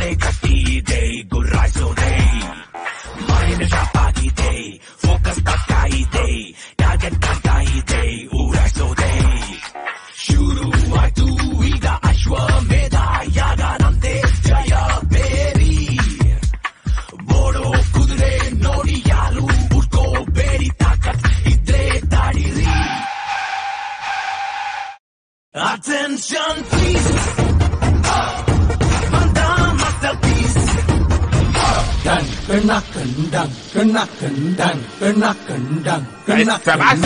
ಗೋಡೆ ಕಟ್ಟಿದೆ ಗುರ್ರಾಯಿಸೋದೆ ಮೈನ ಶಾಪ್ ಆಗಿದೆ ಫೋಕಸ್ ಪಕ್ಕ ಇದೆ ಟಾರ್ಗೆಟ್ ಕಾಣ್ತಾ ಇದೆ ಊರಾಯಿಸೋದೆ ಶುರು ಆಯ್ತು ಈಗ ಅಶ್ವಮೇಧ ಯಾಗನಂತೆ ಜಯ ಬೇರಿ ಬೋಡೋ ಕುದುರೆ ನೋಡಿ ಯಾರು ಉಟ್ಕೋಬೇಡಿ ತಾಕತ್ ಇದ್ರೆ ತಾಡಿರಿ Attention please Manda masterpiece Dun, knacken, dun, knacken, dun, knacken, dun, knacken.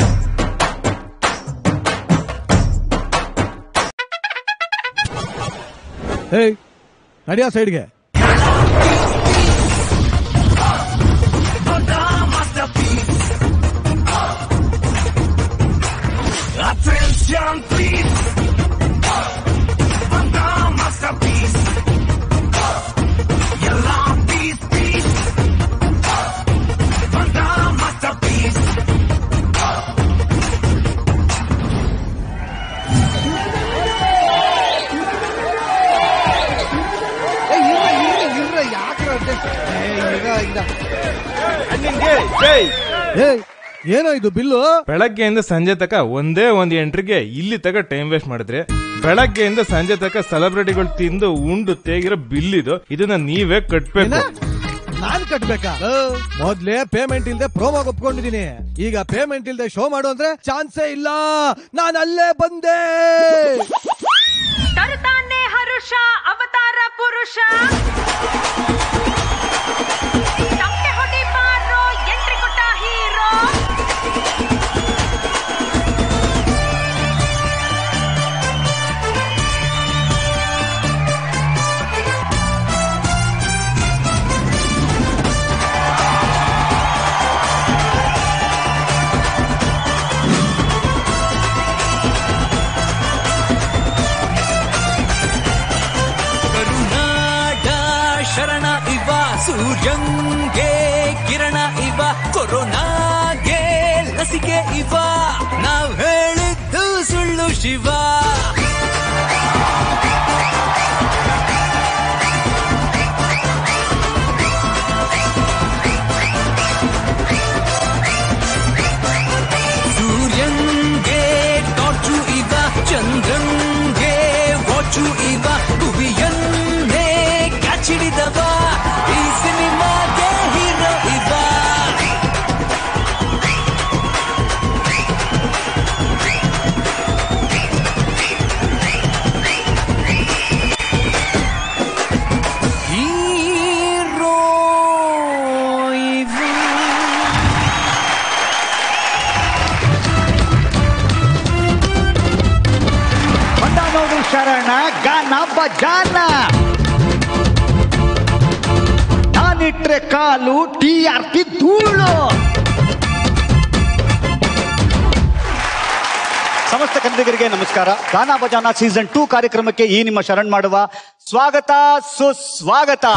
ಏಯ್ ನಡಿಯೋ ಸೈಡ್ಗೆ Manda masterpiece Attention please Manda masterpiece ಎಲ್ಲ piece piece Manda masterpiece ಏಯ್ ಏನೋ ಇದು ಬಿಲ್ಲು ಬೆಳಗ್ಗೆಯಿಂದ ಸಂಜೆ ತಕ ಒಂದೇ ಒಂದ್ ಎಂಟ್ರಿಗೆ ಇಲ್ಲಿ ತಕ ಟೈಮ್ ವೇಸ್ಟ್ ಮಾಡಿದ್ರೆ ಬೆಳಗ್ಗೆಯಿಂದ ಸಂಜೆ ತಕ ಸೆಲೆಬ್ರಿಟಿಗಳು ತಿಂದು ಉಂಡು ತೇಗಿರೋ ಬಿಲ್ ಇದು ಇದನ್ನ ನೀವೇ ಕಟ್ಬೇಕು ನಾನ್ ಕಟ್ಬೇಕಾ ಮೊದ್ಲೇ ಪೇಮೆಂಟ್ ಇಲ್ದೆ ಪ್ರೋಮೋ ಒಪ್ಕೊಂಡಿದೀನಿ ಈಗ ಪೇಮೆಂಟ್ ಇಲ್ದೆ ಶೋ ಮಾಡು ಅಂದ್ರೆ ಚಾನ್ಸೇ ಇಲ್ಲ ನಾನ್ ಅಲ್ಲೇ ಬಂದೆ ತರುತ್ತಾನೆ ಹರುಷ ಅವತಾರ ಪುರುಷ ತಪ್ಪೆ ಹೊಡಿ ಮಾರೋ ಎಂಟ್ರಿ ಕೊಟ್ಟ ಹೀರೋ ಕರುನಾಡ ಶರಣ ಇವ ಸೂರ್ಯಂಗೆ ಕಿರಣ ಇವ ಕೊರೋನಾಗೆ ಲಸಿಕೆ ಇವ ನಾವ್ ಹೇಳಿದ್ದು ಸುಳ್ಳು ಶಿವ ಸೂರ್ಯಂಗೆ ಟಾರ್ಚು ಇವ ಚಂದ್ರಂಗೆ ವಾಚು ಇವ ಭುವಿಯನ್ನೇ ಕ್ಯಾಚಿಡಿದವ ಈ ಸಿನಿಮಾಗೆ ಹೀರೋ ಇವ ಹೀರೋ ಇವ ಬಂಡಾಮೌಳಿ ಶರಣ ಗಾನ ಬಜಾನ ನಾನಿಟ್ರೆ ಕಾಲು ಟಿ ಆರ್ ಪಿ ಧೂಳು ಸಮಸ್ತ ಕನ್ನಡಿಗರಿಗೆ ನಮಸ್ಕಾರ ಗಾನ ಬಜಾನ ಸೀಸನ್ ಟೂ ಕಾರ್ಯಕ್ರಮಕ್ಕೆ ಈ ನಿಮ್ಮ ಶರಣ್ ಮಾಡುವ ಸ್ವಾಗತ ಸುಸ್ವಾಗತ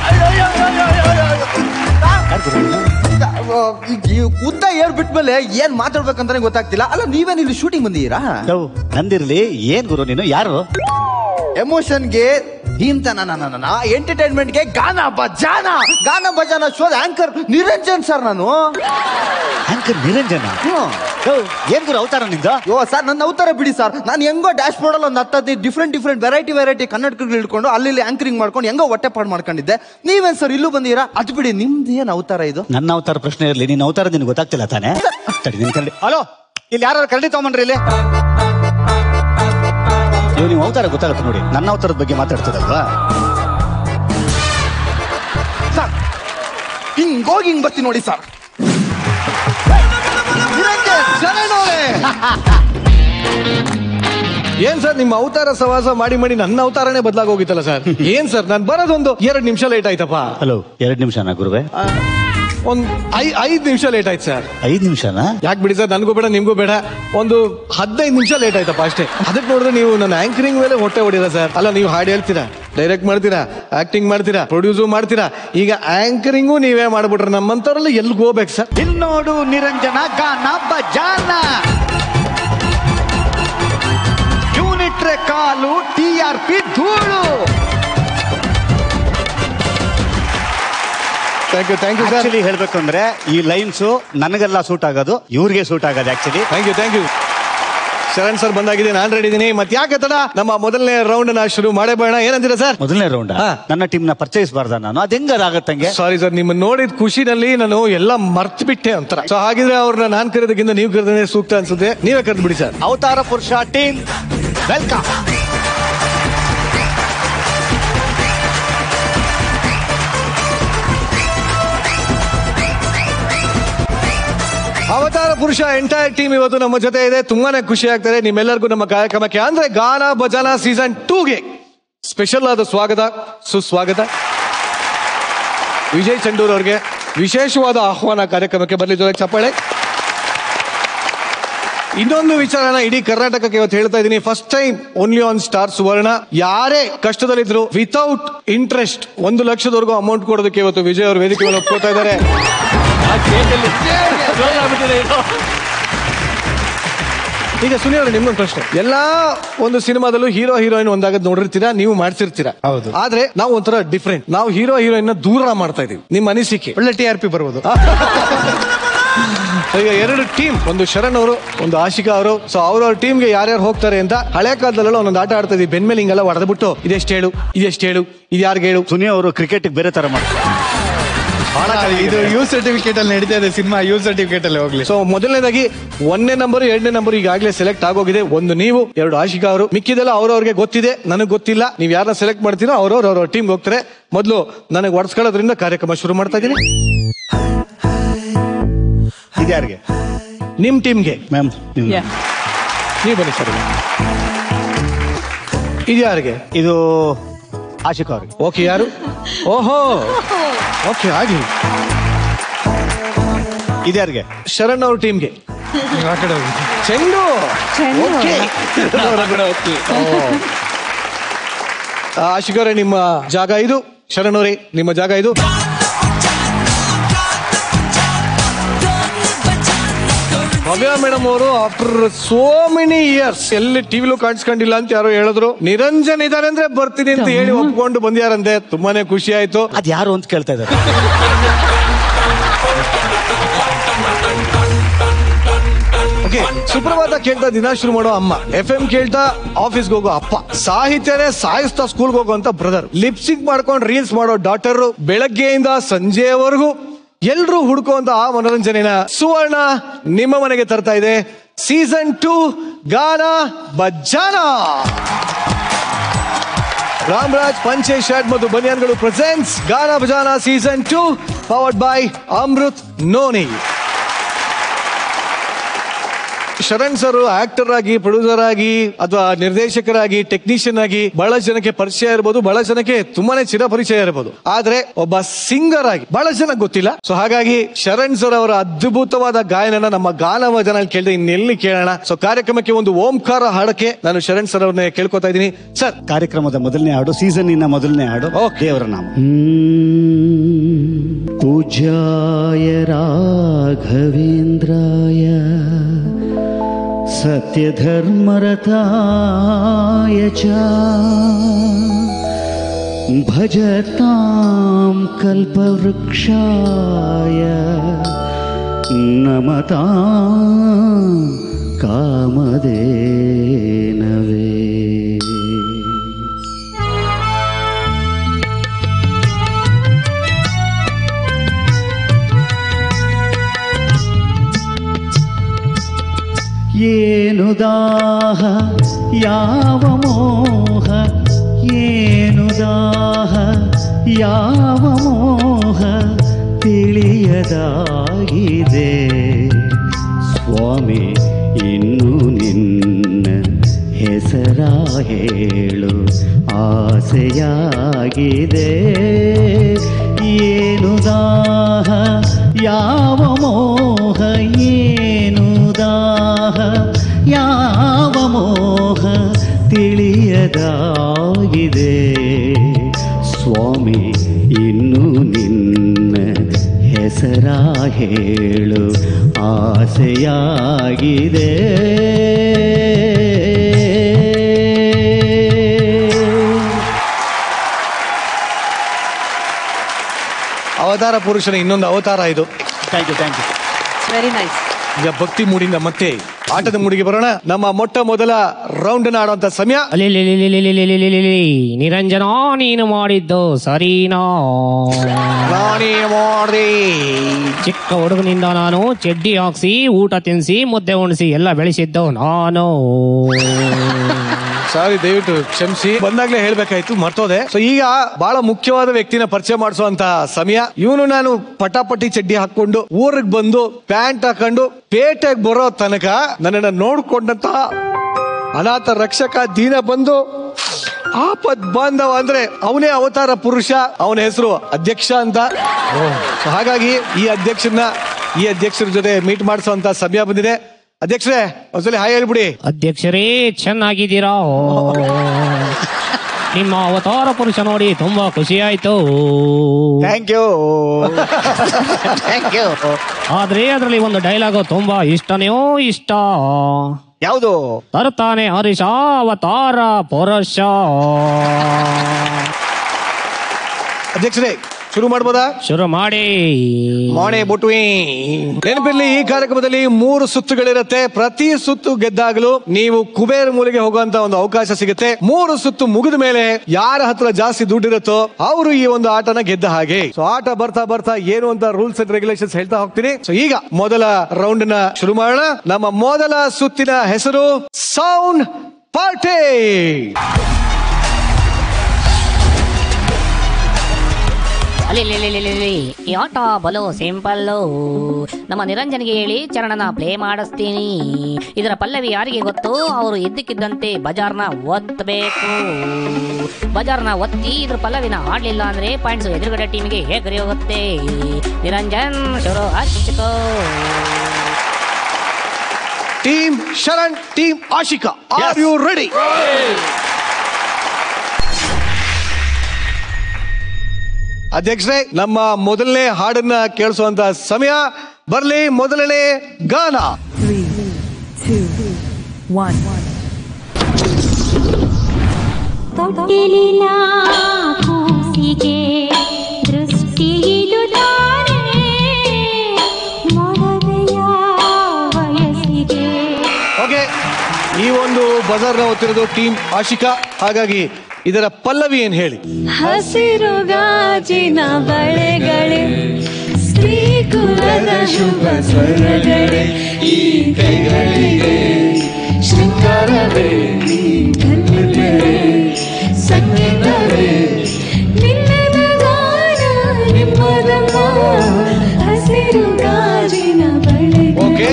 ಉದ್ದ ಏರ್ ಬಿಟ್ಮೇಲೆ ಏನ್ ಮಾತಾಡ್ಬೇಕಂತಾನೆ ಗೊತ್ತಾಗ್ತಿಲ್ಲ ಅಲ್ಲ ನೀವೇನ್ ಇಲ್ಲಿ ಶೂಟಿಂಗ್ ಬಂದಿದ್ದೀರಾ ಯೋ, ನಂದಿರ್ಲಿ ಏನ್ ಗುರು ನೀನು ಯಾರು ಎಮೋಷನ್ಗೆ ಇಂತನ ಎಂಟರ್ಟೈನ್ಮೆಂಟ್ಗೆ ಗಾನ ಬಜಾನ ಗಾನ ಬಜಾನ ಶೋದ ಆಂಕರ್ ನಿರಂಜನ್ ಸರ್ ನಾನು ಆಂಕರ್ ನಿರಂಜನ ಹ್ಮ್. ಯೋ, ಏನ್ ಗುರು ಅವತಾರ ನಿಂದ ಯೋ ಸರ್ ನನ್ನ ಅವತಾರ ಬಿಡಿ ಸರ್ ನಾನು ಹೆಂಗೋ ಡ್ಯಾಶ್ ಬೋರ್ಡ್ ಅಲ್ಲಿ ಒಂದು ಹತ್ತದಿ ಡಿಫ್ರೆಂಟ್ ಡಿಫ್ರೆಂಟ್ ವೆರೈಟಿ ವೆರೈಟಿ ಕನ್ನಡಕಗಳು ಇಟ್ಕೊಂಡು ಅಲ್ಲಿ ಇಲ್ಲಿ ಆಂಕರಿಂಗ್ ಮಾಡ್ಕೊಂಡು ಹೆಂಗೋ ಹೊಟ್ಟೆ ಪಾಡ್ ಮಾಡ್ಕೊಂಡಿದ್ದೆ ನೀವೇನ್ ಸರ್ ಇಲ್ಲೂ ಬಂದಿರಾ ಅದು ಬಿಡಿ ನಿಮ್ದು ಏನ್ ಅವತಾರ ಇದು ನನ್ನ ಅವತಾರ ಪ್ರಶ್ನೆ ಇರ್ಲಿ ನಿನ್ನ ಅವತಾರ ನಿನ್ಗೆ ಗೊತ್ತಾಗ್ತಿಲ್ಲ ತಾನೇ ತಡಿ ನಿನ್ ಕರಡಿ ಹಲೋ ಇಲ್ಲಿ ಯಾರು ಕರಡಿ ತಗೊಂಬನ್ರಿ ಇಲ್ಲಿ ಇವ್ ನೀವು ಅವತಾರ ಗೊತ್ತಾಗುತ್ತೆ ನೋಡಿ ನನ್ನ ಅವತಾರದ ಬಗ್ಗೆ ಮಾತಾಡ್ತಿರಲ್ವಾ ಸರ್ ಹಿಂಗೋಗಿ ಹಿಂಗ್ ಬರ್ತೀನಿ ನೋಡಿ ಸರ್ ನಿರಂಜನ್ ಶರಣವ್ರೆ. ಏನ್ ಸರ್ ನಿಮ್ಮ ಅವತಾರ ಸವಾಸ ಮಾಡಿ ಮಾಡಿ ನನ್ನ ಅವತಾರನೇ ಬದಲಾಗಿ ಹೋಗಿತ್ತಲ್ಲ ಸರ್ ಏನ್ ಸರ್ ನಾನು ಬರೋದೊಂದು ಎರಡ್ ನಿಮಿಷ ಲೇಟ್ ಆಯ್ತಪ್ಪ ಹಲೋ ಎರಡ್ ನಿಮಿಷನಾ ಗುರುವೆ ಒಂದ್ ಐ ಐದ್ ನಿಮಿಷ ಲೇಟ್ ಆಯ್ತು ಸರ್ ಐದ್ ನಿಮಿಷನಾ ಯಾಕೆ ಬಿಡಿ ಸರ್ ನನಗೂ ಬೇಡ ನಿಮ್ಗೂ ಬೇಡ ಒಂದು ಹದಿನೈದು ನಿಮಿಷ ಲೇಟ್ ಆಯ್ತಪ್ಪ ಅಷ್ಟೇ ಅದಕ್ಕೆ ನೋಡಿದ್ರೆ ನೀವು ನನ್ನ ಆಂಕರಿಂಗ್ ಮೇಲೆ ಹೊಟ್ಟೆ ಹೊಡಿರ ಸರ್ ಅಲ್ಲ ನೀವು ಹಾಡು ಹೇಳ್ತೀರಾ ಡೈರೆಕ್ಟ್ ಮಾಡ್ತೀರಾ ಆಕ್ಟಿಂಗ್ ಮಾಡ್ತೀರಾ ಪ್ರೊಡ್ಯೂಸು ಮಾಡ್ತೀರಾ ಈಗ ಆಂಕರಿಂಗು ನೀವೇ ಮಾಡ್ಬಿಟ್ರೆ ನಮ್ಮಂತವ್ರಲ್ಲಿ ಎಲ್ಲಿಗೆ ಹೋಗ್ಬೇಕು ಸರ್ ಇನ್ನೋಡು ನಿರಂಜನ ಗಾನ ಬಜಾನ ಯೂನಿಟ್ರೆ ಕಾಲು ಟಿ ಆರ್ ಪಿ ಧೂಳು thank you thank you sir actually ಹೇಳ್ಬೇಕು ಅಂದ್ರೆ ಈ ಲೈನ್ಸ್ ನನಗೆಲ್ಲ ಸೂಟ್ ಆಗೋದು ಇವ್ರಿಗೆ ಸೂಟ್ ಆಗೋದು actually thank you thank you Sharan sir ಬಂದಾಗಿದೆ ನಾನು ರೆಡಿ ಇದ್ದೀನಿ ಮತ್ತೆ ಯಾಕೆ ತಡ ನಮ್ಮ ಮೊದಲನೇ ರೌಂಡ್ ನ ಶುರು ಮಾಡೇ ಬೇಡ ಏನಂತೀರಾ ಸರ್ ಮೊದಲನೇ ರೌಂಡ್ ಹಾ. ನನ್ನ ಟೀಮ್ ನ ಪರಿಚಯಿಸಬಾರ್ದ ನಾನು ಅದ್ ಹೆಂಗಾಗತ್ತಂಗೆ ಸಾರಿ ಸರ್ ನಿಮ್ಮ ನೋಡಿದ ಖುಷಿನಲ್ಲಿ ನಾನು ಎಲ್ಲ ಮರ್ತು ಬಿಟ್ಟೆ ಅಂತರ ಸೊ ಹಾಗಿದ್ರೆ ಅವ್ರನ್ನ ನಾನ್ ಕರೆದಕ್ಕಿಂತ ನೀವು ಕರೆದ್ರೆ ಸೂಕ್ತ ಅನ್ಸುತ್ತೆ ನೀವೇ ಕರೆದು ಬಿಡಿ ಸರ್ ಅವತಾರ ಪುರುಷ ಟೀಮ್ ವೆಲ್ಕಮ್ ಅವತಾರ ಪುರುಷ ಎಂಟೈರ್ ಟೀಮ್ ಇವತ್ತು ನಮ್ಮ ಜೊತೆ ಇದೆ ತುಂಬಾನೇ ಖುಷಿ ಆಗ್ತದೆ ನಿಮ್ಮೆಲ್ಲರಿಗೂ ನಮ್ಮ ಕಾರ್ಯಕ್ರಮಕ್ಕೆ ಅಂದ್ರೆ ಗಾನ ಭಜನಾ ಸೀಸನ್ ಟೂಗೆ ಸ್ಪೆಷಲ್ ಆದ ಸ್ವಾಗತ ಸುಸ್ವಾಗತ ವಿಜಯ್ ಚಂಡೂರ್ ಅವರಿಗೆ ವಿಶೇಷವಾದ ಆಹ್ವಾನ ಕಾರ್ಯಕ್ರಮಕ್ಕೆ ಬರಲಿ ಜೊತೆಗೆ ಚಪ್ಪಾಳೆ ಇನ್ನೊಂದು ವಿಚಾರನ ಇಡೀ ಕರ್ನಾಟಕಕ್ಕೆ ಇವತ್ತು ಹೇಳ್ತಾ ಇದ್ದೀನಿ first time only on Star Suvarna ಯಾರೇ ಕಷ್ಟದಲ್ಲಿದ್ರು ವಿತೌಟ್ ಇಂಟ್ರೆಸ್ಟ್ ಒಂದು ಲಕ್ಷದವರೆಗೂ ಅಮೌಂಟ್ ಕೊಡೋದಕ್ಕೆ ಇವತ್ತು ವಿಜಯ್ ಅವರು ವೇದಿಕೆ ಮೇಲೆ ಒಪ್ಕೋತಾ ಇದ್ದಾರೆ ಈಗ ಸುನೀಲ್ ಅವ್ರೆ, ನಿಮ್ಗೊಂದು ಪ್ರಶ್ನೆ ಎಲ್ಲಾ ಒಂದು ಸಿನಿಮಾದಲ್ಲೂ ಹೀರೋ ಹೀರೋಯಿನ್ ಒಂದಾಗದ್ ನೋಡಿರ್ತೀರಾ ನೀವು ಮಾಡ್ಸಿರ್ತೀರಾ ಹೌದು. ಆದ್ರೆ ನಾವು ಒಂಥರ ಡಿಫ್ರೆಂಟ್ ನಾವು ಹೀರೋ ಹೀರೋಯಿನ್ ದೂರ ಮಾಡ್ತಾ ಇದೀವಿ ನಿಮ್ಮ ಅನಿಸಿಕೆ ಒಳ್ಳೆ ಟಿ ಆರ್ ಪಿ ಬರ್ಬೋದು ಈಗ ಎರಡು ಟೀಮ್ ಒಂದು ಶರಣ್ ಅವರು ಒಂದು ಆಶಿಕಾ ಅವರು ಸೊ ಅವ್ರವ್ರ ಟೀಮ್ಗೆ ಯಾರ್ಯಾರು ಹೋಗ್ತಾರೆ ಅಂತ ಹಳೆ ಕಾಲದಲ್ಲೆಲ್ಲ ಒಂದೊಂದು ಆಟ ಆಡ್ತಾ ಇದ್ವಿ ಬೆನ್ಮೇಲೆ ಹಿಂಗೆಲ್ಲ ಹೊಡೆದ್ಬಿಟ್ಟು ಇದೆಷ್ಟು ಹೇಳು ಇದೆಷ್ಟು ಹೇಳು ಇದು ಯಾರಿಗೆ ಹೇಳು ಸುನಿ ಅವರು ಕ್ರಿಕೆಟ್ ಬೇರೆ ತರ ಮಾಡ್ತಾರೆ ಇದು ಯೂ ಸರ್ಟಿಫಿಕೇಟ್ ಅಲ್ಲಿ ನಡೀತಾ ಇದೆ ಸಿನಿಮಾ ಯೂ ಸರ್ಟಿಫಿಕೇಟ್ ಅಲ್ಲಿ ಹೋಗ್ಲಿ ಸೊ ಮೊದಲನೇದಾಗಿ ಒಂದನೇ ನಂಬರ್ ಎರಡನೇ ನಂಬರ್ ಈಗಾಗಲೇ ಸೆಲೆಕ್ಟ್ ಆಗೋಗಿದೆ ಒಂದು ನೀವು ಎರಡು ಆಶಿಕಾ ಅವರು ಮಿಕ್ಕಿದೆಲ್ಲ ಅವ್ರವ್ರಿಗೆ ಗೊತ್ತಿದೆ ನನಗೆ ಗೊತ್ತಿಲ್ಲ ನೀವು ಯಾರನ್ನ ಸೆಲೆಕ್ಟ್ ಮಾಡ್ತೀರೋ ಅವ್ರವ್ರು ಅವ್ರವ್ರ ಟೀಮ್ ಹೋಗ್ತಾರೆ ಮೊದಲು ನನಗೆ ಒಡ್ಸ್ಕೊಳ್ಳೋದ್ರಿಂದ ಕಾರ್ಯಕ್ರಮ ಶುರು ಮಾಡ್ತಾ ಇದ್ದೀನಿ ಇದ್ಯಾರಿಗೆ ನಿಮ್ ಟೀಮ್ಗೆ ಮ್ಯಾಮ್ ನೀವು ಬನ್ನಿ ಸರ್ ಇದು ಯಾರಿಗೆ ಇದು ಆಶಿಕ್ ಅವ್ರಿಗೆ ಓಕೆ ಯಾರು ಓಹೋ ಓಕೆ ಆಗ್ಲಿ ಇದ್ಯಾರಿಗೆ ಶರಣ್ ಅವ್ರ ಟೀಮ್ಗೆ ಆ ಕಡೆ ಹೋಗಿ ಚೆಂಡು ಓಕೆ ಆಶಿಕರೇ ನಿಮ್ಮ ಜಾಗ ಇದು ಶರಣ್ ಅವರೇ ನಿಮ್ಮ ಜಾಗ ಇದು ಭವ್ಯ ಮೇಡಮ್ ಅವರು ಆಫ್ಟರ್ ಸೋ ಮೆನಿ ಇಯರ್ಸ್ ಎಲ್ಲಿ ಟಿವಿಲೂ ಕಾಣಿಸ್ಕೊಂಡಿಲ್ಲ ಅಂತ ಯಾರೋ ಹೇಳಿದ್ರು ನಿರಂಜನ್ ಇದಾರೆ ಅಂದ್ರೆ ಬರ್ತೀನಿ ಅಂತ ಹೇಳಿ ಒಪ್ಕೊಂಡು ಬಂದ್ಯಾರಂತೆ ತುಂಬಾನೇ ಖುಷಿ ಆಯ್ತು ಅದ್ ಯಾರು ಅಂತ ಕೇಳ್ತಾ ಇದ್ದಾರೆ ಓಕೆ ಸುಪ್ರಭಾತ ಕೇಳ್ತಾ ದಿನ ಶುರು ಮಾಡೋ ಅಮ್ಮ ಎಫ್ ಎಂ ಕೇಳ್ತಾ ಆಫೀಸ್ಗೆ ಹೋಗೋ ಅಪ್ಪ ಸಾಹಿತ್ಯನೇ ಸಾಯಿಸ್ತಾ ಸ್ಕೂಲ್ಗೆ ಹೋಗೋ ಅಂತ ಬ್ರದರ್ ಲಿಪ್ಸಿಂಗ್ ಮಾಡ್ಕೊಂಡು ರೀಲ್ಸ್ ಮಾಡೋ ಡಾಟರ್ ಬೆಳಗ್ಗೆಯಿಂದ ಸಂಜೆವರೆಗೂ ಎಲ್ರೂ ಹುಡುಕುವಂತ ಆ ಮನೋರಂಜನೆನ ಸುವರ್ಣ ನಿಮ್ಮ ಮನೆಗೆ ತರ್ತಾ ಇದೆ ಸೀಸನ್ ಟೂ ಗಾನ ಬಜ್ಜಾನ ರಾಮರಾಜ್ ಪಂಚೆ ಶರ್ಟ್ ಮತ್ತು ಬನಿಯಾನ್ಗಳು presents Gaana Bhajaana season two powered by Amrut Noni Sharan sir actor ಆಗಿ ಪ್ರೊಡ್ಯೂಸರ್ ಆಗಿ ಅಥವಾ ನಿರ್ದೇಶಕರಾಗಿ ಟೆಕ್ನಿಷಿಯನ್ ಆಗಿ ಬಹಳ ಜನಕ್ಕೆ ಪರಿಚಯ ಇರಬಹುದು ಬಹಳ ಜನಕ್ಕೆ ತುಂಬಾನೇ ಚಿರಪರಿಚಯ ಇರಬಹುದು ಆದ್ರೆ ಒಬ್ಬ ಸಿಂಗರ್ ಆಗಿ ಬಹಳ ಜನ ಗೊತ್ತಿಲ್ಲ ಸೊ ಹಾಗಾಗಿ ಶರಣ್ ಸರ್ ಅವರ ಅದ್ಭುತವಾದ ಗಾಯನನ ನಮ್ಮ ಗಾನವ ಜನ ಕೇಳಿದ್ರೆ ಇನ್ನೆಲ್ಲಿ ಕೇಳೋಣ ಸೊ ಕಾರ್ಯಕ್ರಮಕ್ಕೆ ಒಂದು ಓಂಕಾರ ಹಾಡಕ್ಕೆ ನಾನು ಶರಣ್ ಸರ್ ಅವ್ರನ್ನ ಕೇಳ್ಕೊತಾ ಇದ್ದೀನಿ ಸರ್ ಕಾರ್ಯಕ್ರಮದ ಮೊದಲನೇ ಹಾಡು ಸೀಸನ್ ಇನ್ನ ಮೊದಲನೇ ಹಾಡು Okay. ದೇವರ ನಾಮ पूज्याय राघवेन्द्राय सत्यधर्मरताय च भजतां कल्पवृक्षाय नमतां कामधेनवे ಏನು ದಾಹ ಯಾವ ಮೋಹ ಏನು ದಾಹ ಯಾವ ಮೋಹ ತಿಳಿಯದಾಗಿದೆ ಸ್ವಾಮಿ ಇನ್ನು ನಿನ್ನ ಹೆಸರ ಹೇಳು ಆಸೆಯಾಗಿದೆ ಏನು ದಾಹ ಯಾವ ಮೋಹ ಏನು ದಾಹ ಯಾವ ಮೋಹ ತಿಳಿಯದಾಗಿದೆ ಸ್ವಾಮಿ ಇನ್ನು ನಿನ್ನ ಹೆಸರ ಹೇಳು ಆಸೆಯಾಗಿದೆ ಅವತಾರ ಪುರುಷನ ಇನ್ನೊಂದು ಅವತಾರ ಇದು thank you thank you very nice ಈಗ ಭಕ್ತಿ ಮೂಡಿಂದ ಮತ್ತೆ ಆಟದ ಮೂಡಿಗೆ ಬರೋಣ ನಮ್ಮ ಮೊಟ್ಟ ಮೊದಲ ರೌಂಡ್ ಆಡುವಂತ ಸಮಯ ಅಲಿಲಿಲಿಲಿಲಿಲಿಲಿಲಿಲಿಲಿ. ನಿರಂಜನ ನೀನು ಮಾಡಿದ್ದು ಸರಿನಾ ನಾನೇ ಮಾಡ್ದೆ ಚಿಕ್ಕ ಹುಡುಗನಿಂದ ನಾನು ಚಡ್ಡಿ ಹಾಕ್ಸಿ ಊಟ ತಿನ್ಸಿ ಮುದ್ದೆ ಉಣಿಸಿ ಎಲ್ಲ ಬೆಳೆಸಿದ್ದು ನಾನು ಸಾರಿ ದಯವಿಟ್ಟು ಕ್ಷಮಿಸಿ ಬಂದಾಗ್ಲೇ ಹೇಳ್ಬೇಕಾಯ್ತು ಮರ್ತೋದೆ ಸೊ ಈಗ ಬಹಳ ಮುಖ್ಯವಾದ ವ್ಯಕ್ತಿನ ಪರಿಚಯ ಮಾಡಿಸುವಂತ ಸಮಯ ಇವನು ನಾನು ಪಟಾಪಟಿ ಚಡ್ಡಿ ಹಾಕೊಂಡು ಊರಿಗೆ ಬಂದು ಪ್ಯಾಂಟ್ ಹಾಕೊಂಡು ಪೇಟೆಗೆ ಬರೋ ತನಕ ನನ್ನನ್ನ ನೋಡ್ಕೊಂಡಂತ ಅನಾಥ ರಕ್ಷಕ ದೀನ ಬಂದು ಆಪತ್ ಬಾಂಧವ ಅಂದ್ರೆ ಅವನೇ ಅವತಾರ ಪುರುಷ ಅವನ ಹೆಸರು ಅಧ್ಯಕ್ಷ ಅಂತ So ಹಾಗಾಗಿ ಈ ಅಧ್ಯಕ್ಷನ ಈ ಅಧ್ಯಕ್ಷರ ಜೊತೆ ಮೀಟ್ ಮಾಡಿಸುವಂತ ಸಮಯ ಬಂದಿದೆ ಅಧ್ಯಕ್ಷರೇ ಒಂದ್ಸಲಿ ಹಾಯ್ ಹೇಳ್ಬಿಡಿ ಅಧ್ಯಕ್ಷರೇ ಚೆನ್ನಾಗಿದ್ದೀರಾ ನಿಮ್ಮ ಅವತಾರ ಪುರುಷ ನೋಡಿ ತುಂಬಾ ಖುಷಿ ಆಯ್ತು ಥ್ಯಾಂಕ್ ಯು ಥ್ಯಾಂಕ್ ಯು ಆದ್ರೆ ಅದರಲ್ಲಿ ಒಂದು ಡೈಲಾಗು ತುಂಬಾ ಇಷ್ಟನೇ ಇಷ್ಟ ಯಾವುದು ತರುತ್ತಾನೆ ಹರೀಶ ಅವತಾರ ಪುರುಷ ಅಧ್ಯಕ್ಷರೇ ಶುರು ಮಾಡ್ಬೋದಾ ಶುರು ಮಾಡಿ ಮಾಣೆ ಬುಟ್ವಿ ನೆನಪಿರ್ಲಿ ಈ ಕಾರ್ಯಕ್ರಮದಲ್ಲಿ ಮೂರು ಸುತ್ತುಗಳಿರುತ್ತೆ ಪ್ರತಿ ಸುತ್ತು ಗೆದ್ದಾಗಲೂ ನೀವು ಕುಬೇರ್ ಮೂಲೆಗೆ ಹೋಗುವಂತ ಒಂದು ಅವಕಾಶ ಸಿಗುತ್ತೆ ಮೂರು ಸುತ್ತು ಮುಗಿದ ಮೇಲೆ ಯಾರ ಹತ್ರ ಜಾಸ್ತಿ ದುಡ್ಡಿರುತ್ತೋ ಅವರು ಈ ಒಂದು ಆಟನ ಗೆದ್ದ ಹಾಗೆ ಸೊ ಆಟ ಬರ್ತಾ ಬರ್ತಾ ಏನು ಅಂತ ರೂಲ್ಸ್ ಅಂಡ್ ರೆಗ್ಯುಲೇಷನ್ಸ್ ಹೇಳ್ತಾ ಹೋಗ್ತೀನಿ ಸೊ ಈಗ ಮೊದಲ ರೌಂಡ್ ನ ಶುರು ಮಾಡೋಣ ನಮ್ಮ ಮೊದಲ ಸುತ್ತಿನ ಹೆಸರು ಸೌಂಡ್ ಪಾರ್ಟಿ ಅಲಿಲಿಲಿಲಿಲಿಲಿ. ಈ ಆಟ ಬಲು ಸಿಂಪಲ್ಲು ನಮ್ಮ ನಿರಂಜನಿಗೆ ಹೇಳಿ ಚರಣನ ಪ್ಲೇ ಮಾಡಿಸ್ತೀನಿ ಇದರ ಪಲ್ಲವಿ ಯಾರಿಗೆ ಗೊತ್ತು ಅವರು ಇದ್ದಕ್ಕಿದ್ದಂತೆ ಬಜಾರ್ನ ಒತ್ತಬೇಕು ಬಜಾರ್ನ ಒತ್ತಿ ಇದ್ರ ಪಲ್ಲವಿನ ಆಡ್ಲಿಲ್ಲ ಅಂದ್ರೆ ಪಾಯಿಂಟ್ಸ್ ಎದುರುಗಡೆ ಟೀಮಿಗೆ ಹೇಗರಿ ಹೋಗುತ್ತೆ ನಿರಂಜನ್ ಶುರು ಹಚ್ಕೋ team Sharan team Ashika are you ready ಅಧ್ಯಕ್ಷರೇ ನಮ್ಮ ಮೊದಲನೇ ಹಾಡನ್ನ ಕೇಳಿಸುವಂತ ಸಮಯ ಬರ್ಲಿ ಮೊದಲನೇ ಗಾನ ತೊಟ್ಟಿಲಿನ ಕೂಸಿಗೆ ದೃಷ್ಟಿಯಿಡುತ್ತಾರೆ ಮೊಡವೆಯ ವಯಸ್ಸಿಗೆ ಓಕೆ ಈ ಒಂದು ಬಜಾರ್ನ ಓದ್ತಿರೋದು ಟೀಮ್ ಆಶಿಕಾ ಹಾಗಾಗಿ ಇದರ ಪಲ್ಲವಿ ಏನ್ ಹೇಳಿ ಹಸಿರು ಗಾಜಿನ ಬಳೆಗಳೇ ಸ್ತ್ರೀ ಕುಲದ ಶುಭ ಸ್ವರಗಳೇ ಈ ಕೈಗಳಿಗೆ ಶೃಂಗಾರವೇ ಕನ್ನಡವೇ ಸಂಗೀತವೇ ನಿನ್ನದ ಗಾನ ನಿಮ್ಮದಮ್ಮ ಹಸಿರು ಗಾಜಿನ ಬಳೆ ಓಕೆ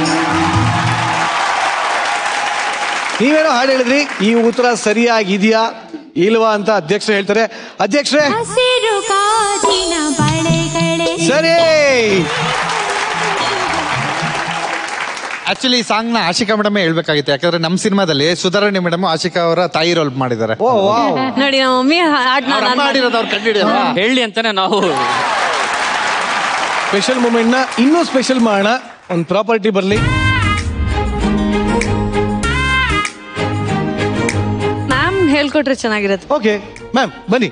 ನೀವೇನೋ ಹಾಡು ಹೇಳಿದ್ರಿ ಈ ಉತ್ತರ ಸರಿಯಾಗಿದೆಯಾ ಇಲ್ವಾ ಅಂತ ಅಧ್ಯಕ್ಷರು ಹೇಳ್ತಾರೆ ಅಧ್ಯಕ್ಷರೇ ಹಸಿರು ಗಾಜಿನ ಬಳೆಗಳೇ ಸರಿ ಆಕ್ಚುಲಿ ಈ ಸಾಂಗ್ ನ ಆಶಿಕಾ ಮೇಡಮ್ ಹೇಳ್ಬೇಕಾಗಿತ್ತು ಯಾಕಂದ್ರೆ ನಮ್ಮ ಸಿನಿಮಾದಲ್ಲಿ ಸುಧಾರಣೆ ಮೇಡಮ್ ಆಶಿಕಾ ಅವರ ತಾಯಿ ರೋಲ್ ಮಾಡಿದ್ದಾರೆ ಓ ವಾವ್ ನೋಡಿ ನಮ್ಮ ಮಮ್ಮಿ ಹಾಡ್ ಅವ್ರ ಅಮ್ಮ ಆಡಿರೋದು ಅವ್ರು ಕಂಡಿಡಿಯಲ್ಲ ಹೇಳಿ ಅಂತಾನೆ ನಾವು ಸ್ಪೆಷಲ್ ಮೂಮೆಂಟ್ ನ ಇನ್ನೂ ಸ್ಪೆಷಲ್ ಮಾಡೋಣ ಒಂದು ಪ್ರಾಪರ್ಟಿ ಬರ್ಲಿ ಮ್ಯಾಮ್ ಹೇಳ್ಕೊಟ್ರೆ ಚೆನ್ನಾಗಿರುತ್ತೆ ಓಕೆ ಮ್ಯಾಮ್ ಬನ್ನಿ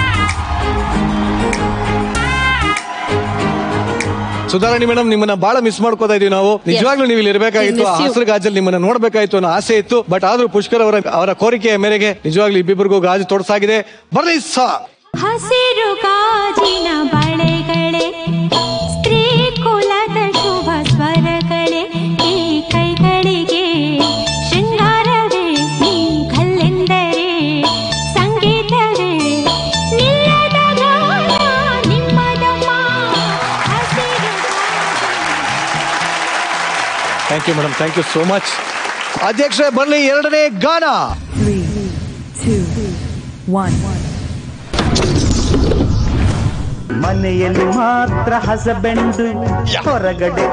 ಸುಧಾರಣಿ ಮೇಡಮ್ ನಿಮ್ಮನ್ನ ಬಹಳ ಮಿಸ್ ಮಾಡ್ಕೋತಾ ಇದೀವಿ ನಾವು ನಿಜವಾಗ್ಲೂ ನೀವು ಇಲ್ಲಿ ಇರಬೇಕಾಗಿತ್ತು We miss you. ಹಸಿರು ಗಾಜಲ್ಲಿ ನಿಮ್ಮನ್ನ ನೋಡ್ಬೇಕಾಯ್ತು ಅನ್ನೋ ಆಸೆ ಇತ್ತು ಬಟ್ ಆದ್ರೂ ಪುಷ್ಕರ್ ಅವರ ಅವರ ಕೋರಿಕೆಯ ಮೇರೆಗೆ ನಿಜವಾಗ್ಲೂ ಇಬ್ಬಿಬ್ಬರಿಗೂ ಗಾಜು ತೊಡಸಾಗಿದೆ ಬರ್ಲಿ ಸಾ ಹಸಿರು ಗಾಜಿನ ಬಳೆಗಳೇ ಸ್ತ್ರೀ ಕುಲದ ಶುಭ ಸ್ವರಗಳೇ ಈ ಕೈಗಳಿಗೆ ಶೃಂಗಾರವೇ ನೀ ಕಲ್ಲೆಂದರೆ ಸಂಗೀತವೇ ನಿಲ್ಲದ ಗಾನ ನಿಮ್ಮದಮ್ಮ ಹಸಿರು thank you madam thank you so much ಅಧ್ಯಕ್ಷರೇ ಬರ್ಲಿ ಎರಡನೇ ಗಾನ ಮನೆಯಲ್ಲಿ ಮಾತ್ರ ಹಸಬೆಂಡು ಹೊರಗಡೆ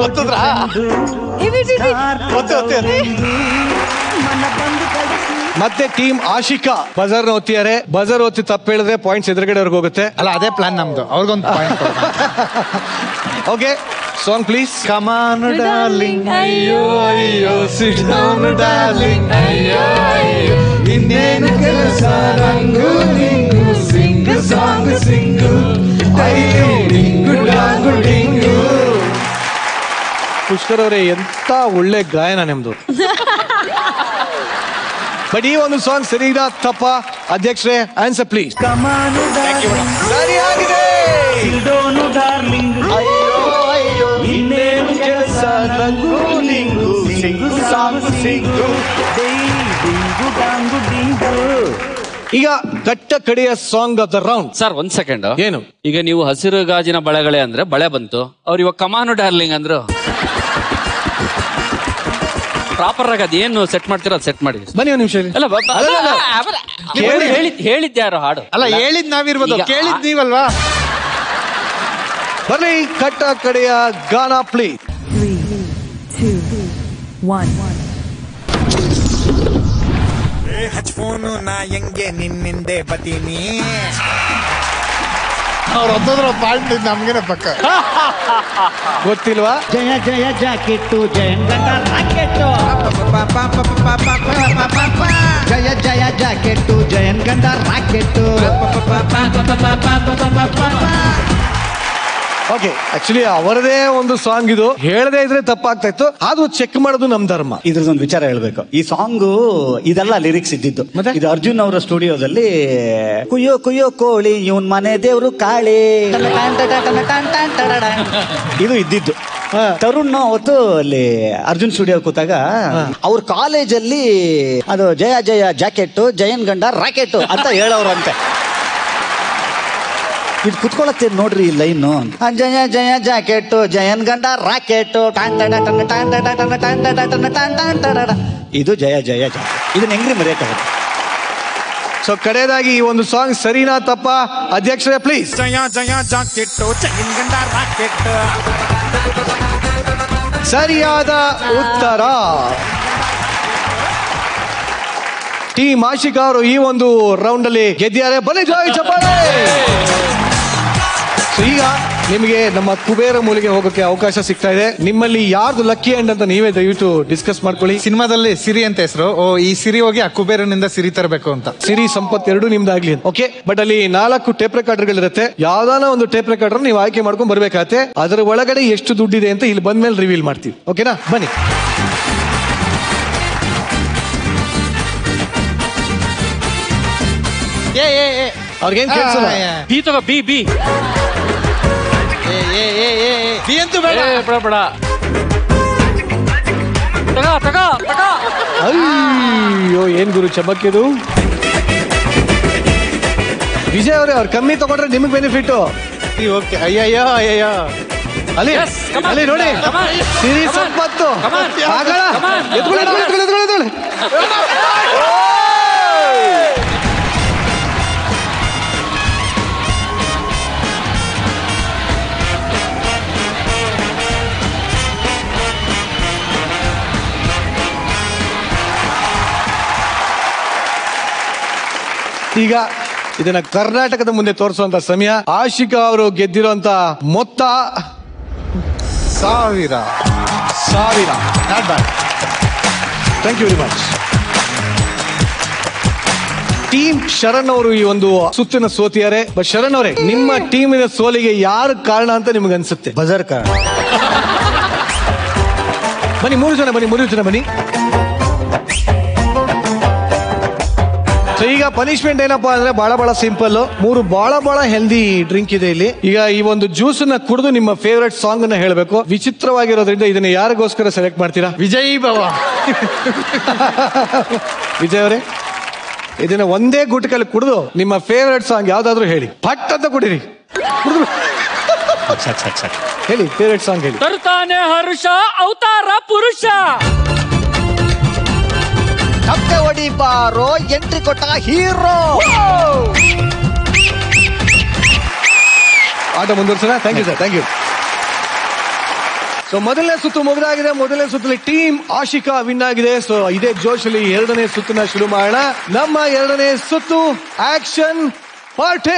ಮತ್ತೆ ಟೀಮ್ ಆಶಿಕಾ ಬಜಾರ್ ಓದ್ತಿದ್ದಾರೆ ಬಜಾರ್ ಓದ್ತಿ ತಪ್ಪು ಹೇಳಿದ್ರೆ ಪಾಯಿಂಟ್ಸ್ ಎದುರುಗಡೆವರೆಗೆ ಹೋಗುತ್ತೆ ಅಲ್ಲ ಅದೇ ಪ್ಲಾನ್ ನಮ್ದು ಅವ್ರಿಗೊಂದು point okay song please come on darling ಅಯ್ಯೋ ಅಯ್ಯೋ ಸಿಟ್ ಡೌನ್ ಡಾರ್ಲಿಂಗ್ ಅಯ್ಯೋ ಅಯ್ಯೋ ಇನ್ನೇನು ಕೆಲಸ ನಂಗು ನಿಂಗು ಸಿಂಗ್ ಸಾಂಗ್ ಸಿಂಗು ಡೈಯು ಡಿಂಗು ಡಾಂಗು ಡಿಂಗು ಪುಷ್ಕರ್ ಅವರೇ ಎಂತ ಒಳ್ಳೆ ಗಾಯನ ನಿಮ್ದು ಬಟ್ ಈ ಒಂದು ಸಾಂಗ್ ಸರಿನಾ ತಪ್ಪ ಅಧ್ಯಕ್ಷರೇ ಆನ್ಸರ್ ಪ್ಲೀಸ್ ಸರಿಯಾಗಿದೆ ಸಿಡೋನು ಡಾರ್ಲಿಂಗ್ ಇನ್ನೇನು ಕೆಲಸ ನಂಗು ನಿಂಗು ಸಿಂಗು ಸಾಂಗು ಸಿಂಗು ಡೈ ಡಿಂಗು ಡಾಂಗು ಡಿಂಗು ಈಗ ಕಟ್ಟ ಕಡೆಯ song of the round sir ಒಂದ್ ಸೆಕೆಂಡ್ ಏನು ಈಗ ನೀವು ಹಸಿರು ಗಾಜಿನ ಬಳೆಗಳೇ ಅಂದ್ರೆ ಬಳೆ ಬಂತು ಅವ್ರು ಇವಾಗ ಕಮಾನು ಡಾರ್ಲಿಂಗ್ ಅಂದ್ರು ಪ್ರಾಪರ್ ಆಗಿ ಅದೇನು ಸೆಟ್ ಮಾಡ್ತೀರಾ ಸೆಟ್ ಮಾಡಿ ಬನ್ನಿ ಒಂದು ನಿಮಿಷ ಅಲ್ಲ ಬ- ಬ- ಅಲ್ಲ, ಅಲ್ಲ, ಅಲ್ಲ. ಅವರ- ನೀವು ಹೇಳಿದ್ ಹೇಳಿದ್ದೆ ಯಾರು ಹಾಡು ಅಲ್ಲ ಹೇಳಿದ್ ನಾವಿರ್ಬೋದು ಈಗ- ಕೇಳಿದ್ ನೀವಲ್ವಾ ಬರ್ರಿ ಕಟ್ಟ ಕಡೆಯ ಗಾನ ಪ್ಲೀಸ್ ಹಚ್ಫೋನು ನಾ ಹೆಂಗೆ ನಿನ್ನಿಂದೆ ಬತೀನಿ ಅವ್ರು ಹೊತ್ತದ್ರ ಪಾಯಿಂಟ್ ನಮ್ಗೇನೆ ಪಕ್ಕ ಗೊತ್ತಿಲ್ವಾ ಜಯ ಜಯ ಜಾಕೆಟ್ಟು ಜಯಂಗಂಡ ರಾಕೆಟ್ಟು ಜಯ ಜಯ ಜಾಕೆಟ್ಟು ಜಯಂಗಂಡ ರಾಕೆಟ್ಟು ಓಕೆ ಆಕ್ಚುಲಿ ಅವರದೇ ಒಂದು ಸಾಂಗ್ ಇದು ಹೇಳದೇ ಇದ್ರೆ ತಪ್ಪಾಗ್ತಾ ಇತ್ತು ಅದು ಚೆಕ್ ಮಾಡೋದು ನಮ್ ಧರ್ಮ ಇದ್ರದೊಂದು ವಿಚಾರ ಹೇಳ್ಬೇಕು ಈ ಸಾಂಗು ಇದೆಲ್ಲ ಲಿರಿಕ್ಸ್ ಇದ್ದಿದ್ದು ಇದು ಅರ್ಜುನ್ ಅವರ ಸ್ಟುಡಿಯೋದಲ್ಲಿ ಕುಯ್ಯೋ ಕುಯ್ಯೋ ಕೋಳಿ ಇವನ್ ಮನೆ ದೇವ್ರು ಕಾಳಿ ಇದು ಇದ್ದಿದ್ದು ತರುಣ್ ಅವತ್ತು ಅಲ್ಲಿ ಅರ್ಜುನ್ ಸ್ಟುಡಿಯೋ ಕೂತಾಗ ಅವ್ರ ಕಾಲೇಜಲ್ಲಿ ಅದು ಜಯ ಜಯ ಜಾಕೆಟ್ ಜಯನ್ ಗಂಡ ರಾಕೆಟ್ ಅಂತ ಹೇಳೋರಂತೆ ಇದು ಕುತ್ಕೊಳತ್ತೆ ನೋಡ್ರಿ ಈ ಲೈನು ಜಯ ಜಯ ಜಾಕೆಟ್ ಜಯನ್ ಗಂಡ ರಾಕೆಟ್ ಇದು ಜಯ ಜಯ ಜಾಕೆಟ್ ಇದನ್ನ ಹೆಂಗ್ರಿ ಮರೆಯಕ್ಕಾಗುತ್ತೆ ಸೊ ಕಡೆಯದಾಗಿ ಈ ಒಂದು ಸಾಂಗ್ ಸರಿನಾ ತಪ್ಪ ಅಧ್ಯಕ್ಷರೇ ಪ್ಲೀಸ್ ಜಯ ಜಯ ಜಾಕೆಟ್ಟು ಚೈನ್ ಗಂಡ ರಾಕೆಟ್ ಸರಿಯಾದ ಉತ್ತರ ಟೀಮ್ ಆಶಿಕಾ ಅವರು ಈ ಒಂದು ರೌಂಡ್ ಅಲ್ಲಿ ಗೆದ್ದಿದ್ದಾರೆ ಬನ್ನಿ ಜಾಯ್ ಚಪ್ಪಾಳೆ ಸೊ ಈಗ ನಿಮಗೆ ನಮ್ಮ ಕುಬೇರ ಮೂಲಿಗೆ ಹೋಗೋಕೆ ಅವಕಾಶ ಸಿಗ್ತಾ ಇದೆ ನಿಮ್ಮಲ್ಲಿ ಯಾರ್ದು ಲಕ್ಕಿ ಎಂಡ್ ಅಂತ ನೀವೇ ದಯವಿಟ್ಟು ಡಿಸ್ಕಸ್ ಮಾಡ್ಕೊಳ್ಳಿ ಸಿನಿಮಾದಲ್ಲಿ ಸಿರಿ ಅಂತ ಹೆಸರು ಓ ಈ ಸಿರಿ ಹೋಗಿ ಆ ಕುಬೇರನಿಂದ ಸಿರಿ ತರಬೇಕು ಅಂತ ಸಿರಿ ಸಂಪತ್ ಎರಡು ನಿಮ್ದಾಗ್ಲಿ ಓಕೆ ಬಟ್ ಅಲ್ಲಿ ನಾಲ್ಕು ಟೇಪ್ ರೆಕಾರ್ಡರ್ ಇರುತ್ತೆ ಯಾವ್ದಾನ ಒಂದು ಟೇಪ್ ರೆಕಾರ್ಡರ್ ನೀವು ಆಯ್ಕೆ ಮಾಡ್ಕೊಂಡು ಬರ್ಬೇಕಾಗತ್ತೆ ಅದರ ಒಳಗಡೆ ಎಷ್ಟು ದುಡ್ಡಿದೆ ಅಂತ ಇಲ್ಲಿ ಬಂದ್ಮೇಲೆ ರಿವೀಲ್ ಮಾಡ್ತೀವಿ ಓಕೆನಾ ಬನ್ನಿ ಏ ಏ ಏ ಅವ್ರಿಗೇನ್ ಕೇಳಿಸಲ್ಲ ಬಿ ತಗೋ B B A A A ಏ ಬಿ ಅಂತೂ ಬೇಡ ಏ, ಬೇಡ ಬೇಡ ತಗೋ ತಗೋ ತಗೋ ಅಯ್ಯೋ ಏನ್ ಗುರು ಚಮಕ್ಕಿದು ವಿಜಯ್ ಅವರೇ ಅವ್ರು ಕಮ್ಮಿ ತಗೊಂಡ್ರೆ ನಿಮಗೆ ಬೆನಿಫಿಟ್ ಓಕೆ ಅಯ್ಯಯ್ಯೋ ಅಯ್ಯಯ್ಯೋ ಅಲ್ಲಿ Yes, come on. ಅಲ್ಲಿ ನೋಡಿ Come on. Siri Come on. ಸಂಪತ್ತು Come on. ಆಗಲ್ಲ Come on. ಎತ್ಕೊಳ್ಳಿ ಎತ್ಕೊಳ್ಳಿ ಎತ್ಕೊಳ್ಳಿ ಎತ್ಕೊಳ್ಳಿ ಈಗ ಇದನ್ನ ಕರ್ನಾಟಕದ ಮುಂದೆ ತೋರಿಸುವಂತ ಸಮಯ ಆಶಿಕಾ ಅವರು ಗೆದ್ದಿರುವಂತ ಮೊತ್ತ ಸಾವಿರ ಸಾವಿರ not bad thank you very much team Sharan ಅವರು ಈ ಒಂದು ಸುತ್ತಿನ ಸೋತಿದ್ದಾರೆ ಬಟ್ ಶರಣ್ ಅವರೇ ನಿಮ್ಮ ಟೀಮಿನ ಸೋಲಿಗೆ ಯಾರು ಕಾರಣ ಅಂತ ನಿಮ್ಗೆ ಅನ್ಸುತ್ತೆ ಬಜರ್ ಕಾರಣ ಬನ್ನಿ ಮೂರು ಜನ ಬನ್ನಿ ಮೂರು ಜನ ಬನ್ನಿ ಸೊ ಈಗ ಪನಿಷ್ಮೆಂಟ್ ಏನಪ್ಪಾ ಅಂದ್ರೆ ಬಹಳ ಬಹಳ ಸಿಂಪಲ್ ಮೂರು ಬಹಳ ಬಹಳ ಹೆಲ್ದಿ ಡ್ರಿಂಕ್ ಇದೆ ಇಲ್ಲಿ ಈಗ ಈ ಒಂದು ಜ್ಯೂಸ್ ನ ಕುಡಿದು ನಿಮ್ಮ ಫೇವರೆಟ್ ಸಾಂಗ್ ಅನ್ನ ಹೇಳಬೇಕು ವಿಚಿತ್ರವಾಗಿರೋದ್ರಿಂದ ಇದನ್ನ ಯಾರಿಗೋಸ್ಕರ ಸೆಲೆಕ್ಟ್ ಮಾಡ್ತೀರಾ ವಿಜಯ್ ಭವ ವಿಜಯ್ ಅವರೇ ಇದನ್ನ ಒಂದೇ ಗುಟಕಲ್ಲಿ ಕುಡಿದು ನಿಮ್ಮ ಫೇವರೆಟ್ ಸಾಂಗ್ ಯಾವ್ದಾದ್ರು ಹೇಳಿ ಪಟ್ ಅಂತ ಕುಡಿರಿ ಕುಡ್ದು- ಹೇಳಿ ಫೇವರೆಟ್ ಸಾಂಗ್ ಹೇಳಿ ತರುತ್ತಾನೆ ಹರ್ಷ ಅವತಾರ ಪುರುಷ ತಪ್ಪೆ ಹೊಡಿ ಬಾರೋ ಎಂಟ್ರಿ ಕೊಟ್ಟ ಹೀರೋ ಆಟ ಮುಂದುವರ್ಸೋಣ thank you sir thank you so ಮೊದಲನೇ ಸುತ್ತು ಮುಗಿದಾಗಿದೆ ಮೊದಲನೇ ಸುತ್ತಲ್ಲಿ ಟೀಮ್ ಆಶಿಕಾ ವಿನ್ ಆಗಿದೆ ಸೊ ಇದೇ ಜೋಶಲ್ಲಿ ಎರಡನೇ ಸುತ್ತನ್ನ ಶುರು ಮಾಡೋಣ ನಮ್ಮ ಎರಡನೇ ಸುತ್ತು ಆಕ್ಷನ್ ಪಾರ್ಟಿ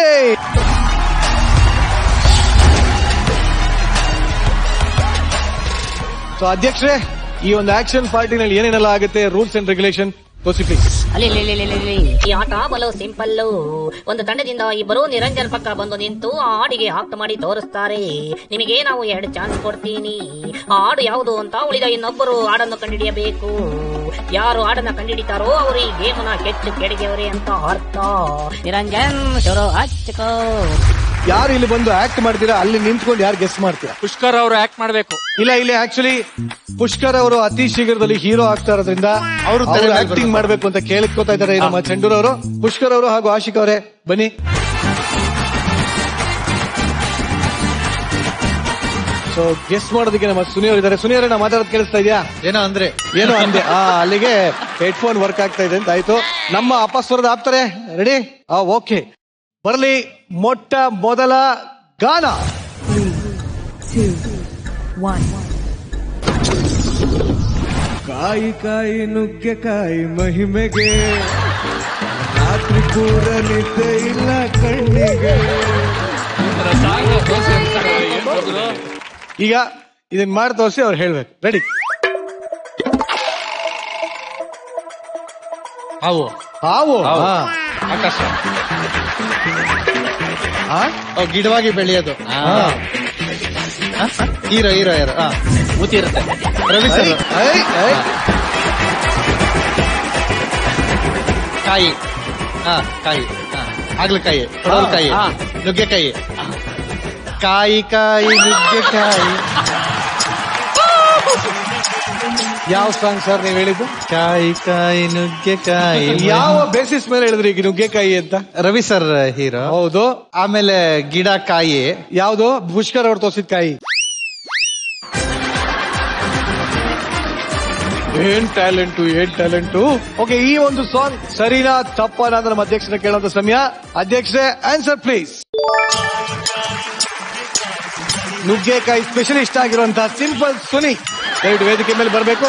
ಸೊ ಅಧ್ಯಕ್ಷರೇ ಈ ಒಂದು ಆಕ್ಷನ್ ಪಾರ್ಟಿನಲ್ಲಿ ಏನೇನೆಲ್ಲ ಆಗುತ್ತೆ ರೂಲ್ಸ್ ಅಂಡ್ ರೆಗ್ಯುಲೇಷನ್ ತೋರಿಸಿ ಪ್ಲೀಸ್ ಅಲ್ಲಿ ಇಲ್ಲಿ, ಇಲ್ಲಿ, ಇಲ್ಲಿ, ಇಲ್ಲಿ. ಈ ಆಟ ಬಲು ಸಿಂಪಲ್ಲು ಒಂದು ತಂಡದಿಂದ ಇಬ್ಬರು ನಿರಂಜನ್ ಪಕ್ಕ ಬಂದು ನಿಂತು ಆ ಹಾಡಿಗೆ ಆಕ್ಟ್ ಮಾಡಿ ತೋರಿಸ್ತಾರೆ ನಿಮಗೆ ನಾವು ಎರಡು ಚಾನ್ಸ್ ಕೊಡ್ತೀನಿ ಆ ಹಾಡು ಯಾವುದು ಅಂತ ಉಳಿದ ಇನ್ನೊಬ್ಬರು ಹಾಡನ್ನು ಕಂಡುಹಿಡಿಯಬೇಕು ಯಾರು ಹಾಡನ್ನ ಕಂಡುಹಿಡಿತಾರೋ ಅವರು ಈ ಗೇಮ್ನ ಹೆಚ್ಚು ಕೆಡಗಿಯವರೇ ಅಂತ ಅರ್ಥ ನಿರಂಜನ್ ಶುರು ಹಚ್ಕೋ ಯಾರು ಇಲ್ಲಿ ಬಂದು ಆಕ್ಟ್ ಮಾಡ್ತೀರಾ ಅಲ್ಲಿ ನಿಂತ್ಕೊಂಡು ಯಾರು ಗೆಸ್ ಮಾಡ್ತೀರಾ ಪುಷ್ಕರ್ ಅವರು ಆಕ್ಟ್ ಮಾಡ್ಬೇಕು ಇಲ್ಲ ಇಲ್ಲಿ ಆಕ್ಚುಲಿ ಪುಷ್ಕರ್ ಅವರು ಅತಿ ಶೀಘ್ರದಲ್ಲಿ ಹೀರೋ ಆಗ್ತಾ ಇರೋದ್ರಿಂದ ಅವರು ತೆರೆ ಮೇಲೆ ಆಕ್ಟಿಂಗ್ ಮಾಡ್ಬೇಕು ಅಂತ ಕೇಳಿಕೋತಾ ಇದ್ದಾರೆ ನಮ್ಮ ಚಂಡೂರ್ ಅವರು ಪುಷ್ಕರ್ ಅವರು ಹಾಗೂ ಆಶಿಕ್ ಅವರೇ ಬನ್ನಿ ಸೊ ಗೆಸ್ ಮಾಡೋದಕ್ಕೆ ನಮ್ಮ ಸುನಿ ಅವರು ಇದ್ದಾರೆ ಸುನಿ ಅವರೇ ನಾ ಮಾತಾಡೋದು ಕೇಳಿಸ್ತಾ ಇದೆಯಾ ಏನೋ ಅಂದ್ರೆ ಏನೋ ಅಂದೆ ಆ ಅಲ್ಲಿಗೆ ಹೆಡ್ಫೋನ್ ವರ್ಕ್ ಆಗ್ತಾ ಇದೆ ಅಂತ ಆಯ್ತು ನಮ್ಮ ಅಪಸ್ವರದ ಆಪ್ತಾರೆ ರೆಡಿ ಆ ಓಕೆ ಬರಲಿ ಮೊಟ್ಟ ಮೊದಲ ಗಾನ ಕಾಯಿ ಕಾಯಿ ನುಗ್ಗೆಕಾಯಿ ಮಹಿಮೆಗೆ ರಾತ್ರಿ ಪೂರ ನಿದ್ದೆ ಇಲ್ಲ ಕಣ್ಣಿಗೆ ಈಗ ಇದನ್ನ ಮಾಡಿ ತೋರಿಸಿ ಅವ್ರು ಹೇಳ್ಬೇಕು ರೆಡಿ ಹಾವು ಹಾವು ಹಾವು. ಹಾ. ಆಕಾಶ ಆ? ಅವ್ ಗಿಡವಾಗಿ ಬೆಳೆಯೋದು ಹಾ. ಹೀರೋ ಹೀರೋ ಯಾರು ಹಾ ಗೊತ್ತಿರುತ್ತೆ ರವಿ ಸರ್ ಐ, ಐ. ಕಾಯಿ ಹಾ ಕಾಯಿ ಹಾ ಹಾಗಲಕಾಯಿ ಪಡವಲಕಾಯಿ ಹಾ. ನುಗ್ಗೆಕಾಯಿ ಕಾಯಿ ಕಾಯಿ ನುಗ್ಗೆಕಾಯಿ ಯಾವ ಸಾಂಗ್ ಸರ್ ನೀವು ಹೇಳಿದ್ದು ಕಾಯಿ ಕಾಯಿ ನುಗ್ಗೆಕಾಯಿ ಯಾವ ಬೇಸಿಸ್ ಮೇಲೆ ಹೇಳಿದ್ರಿ ಈಗ ನುಗ್ಗೆಕಾಯಿ ಅಂತ ರವಿ ಸರ್ ಹೀರೋ ಹೌದು ಆಮೇಲೆ ಗಿಡ ಕಾಯಿ ಯಾವ್ದು ಪುಷ್ಕರ್ ಅವ್ರು ತೋರಿಸಿದ ಕಾಯಿ ಏನ್ ಟ್ಯಾಲೆಂಟು ಏನ್ ಟ್ಯಾಲೆಂಟು ಓಕೆ ಈ ಒಂದು ಸಾಂಗ್ ಸರಿನಾ ತಪ್ಪನ ಅಂತ ನಮ್ಮ ಅಧ್ಯಕ್ಷರ ಕೇಳುವಂತ ಸಮಯ ಅಧ್ಯಕ್ಷರೇ ಆನ್ಸರ್ ಪ್ಲೀಸ್ ನುಗ್ಗೆಕಾಯಿ ಸ್ಪೆಷಲಿಸ್ಟ್ ಆಗಿರುವಂತಹ ಸಿಂಪಲ್ ಸುನಿ ದಯವಿಟ್ಟು ವೇದಿಕೆ ಮೇಲೆ ಬರಬೇಕು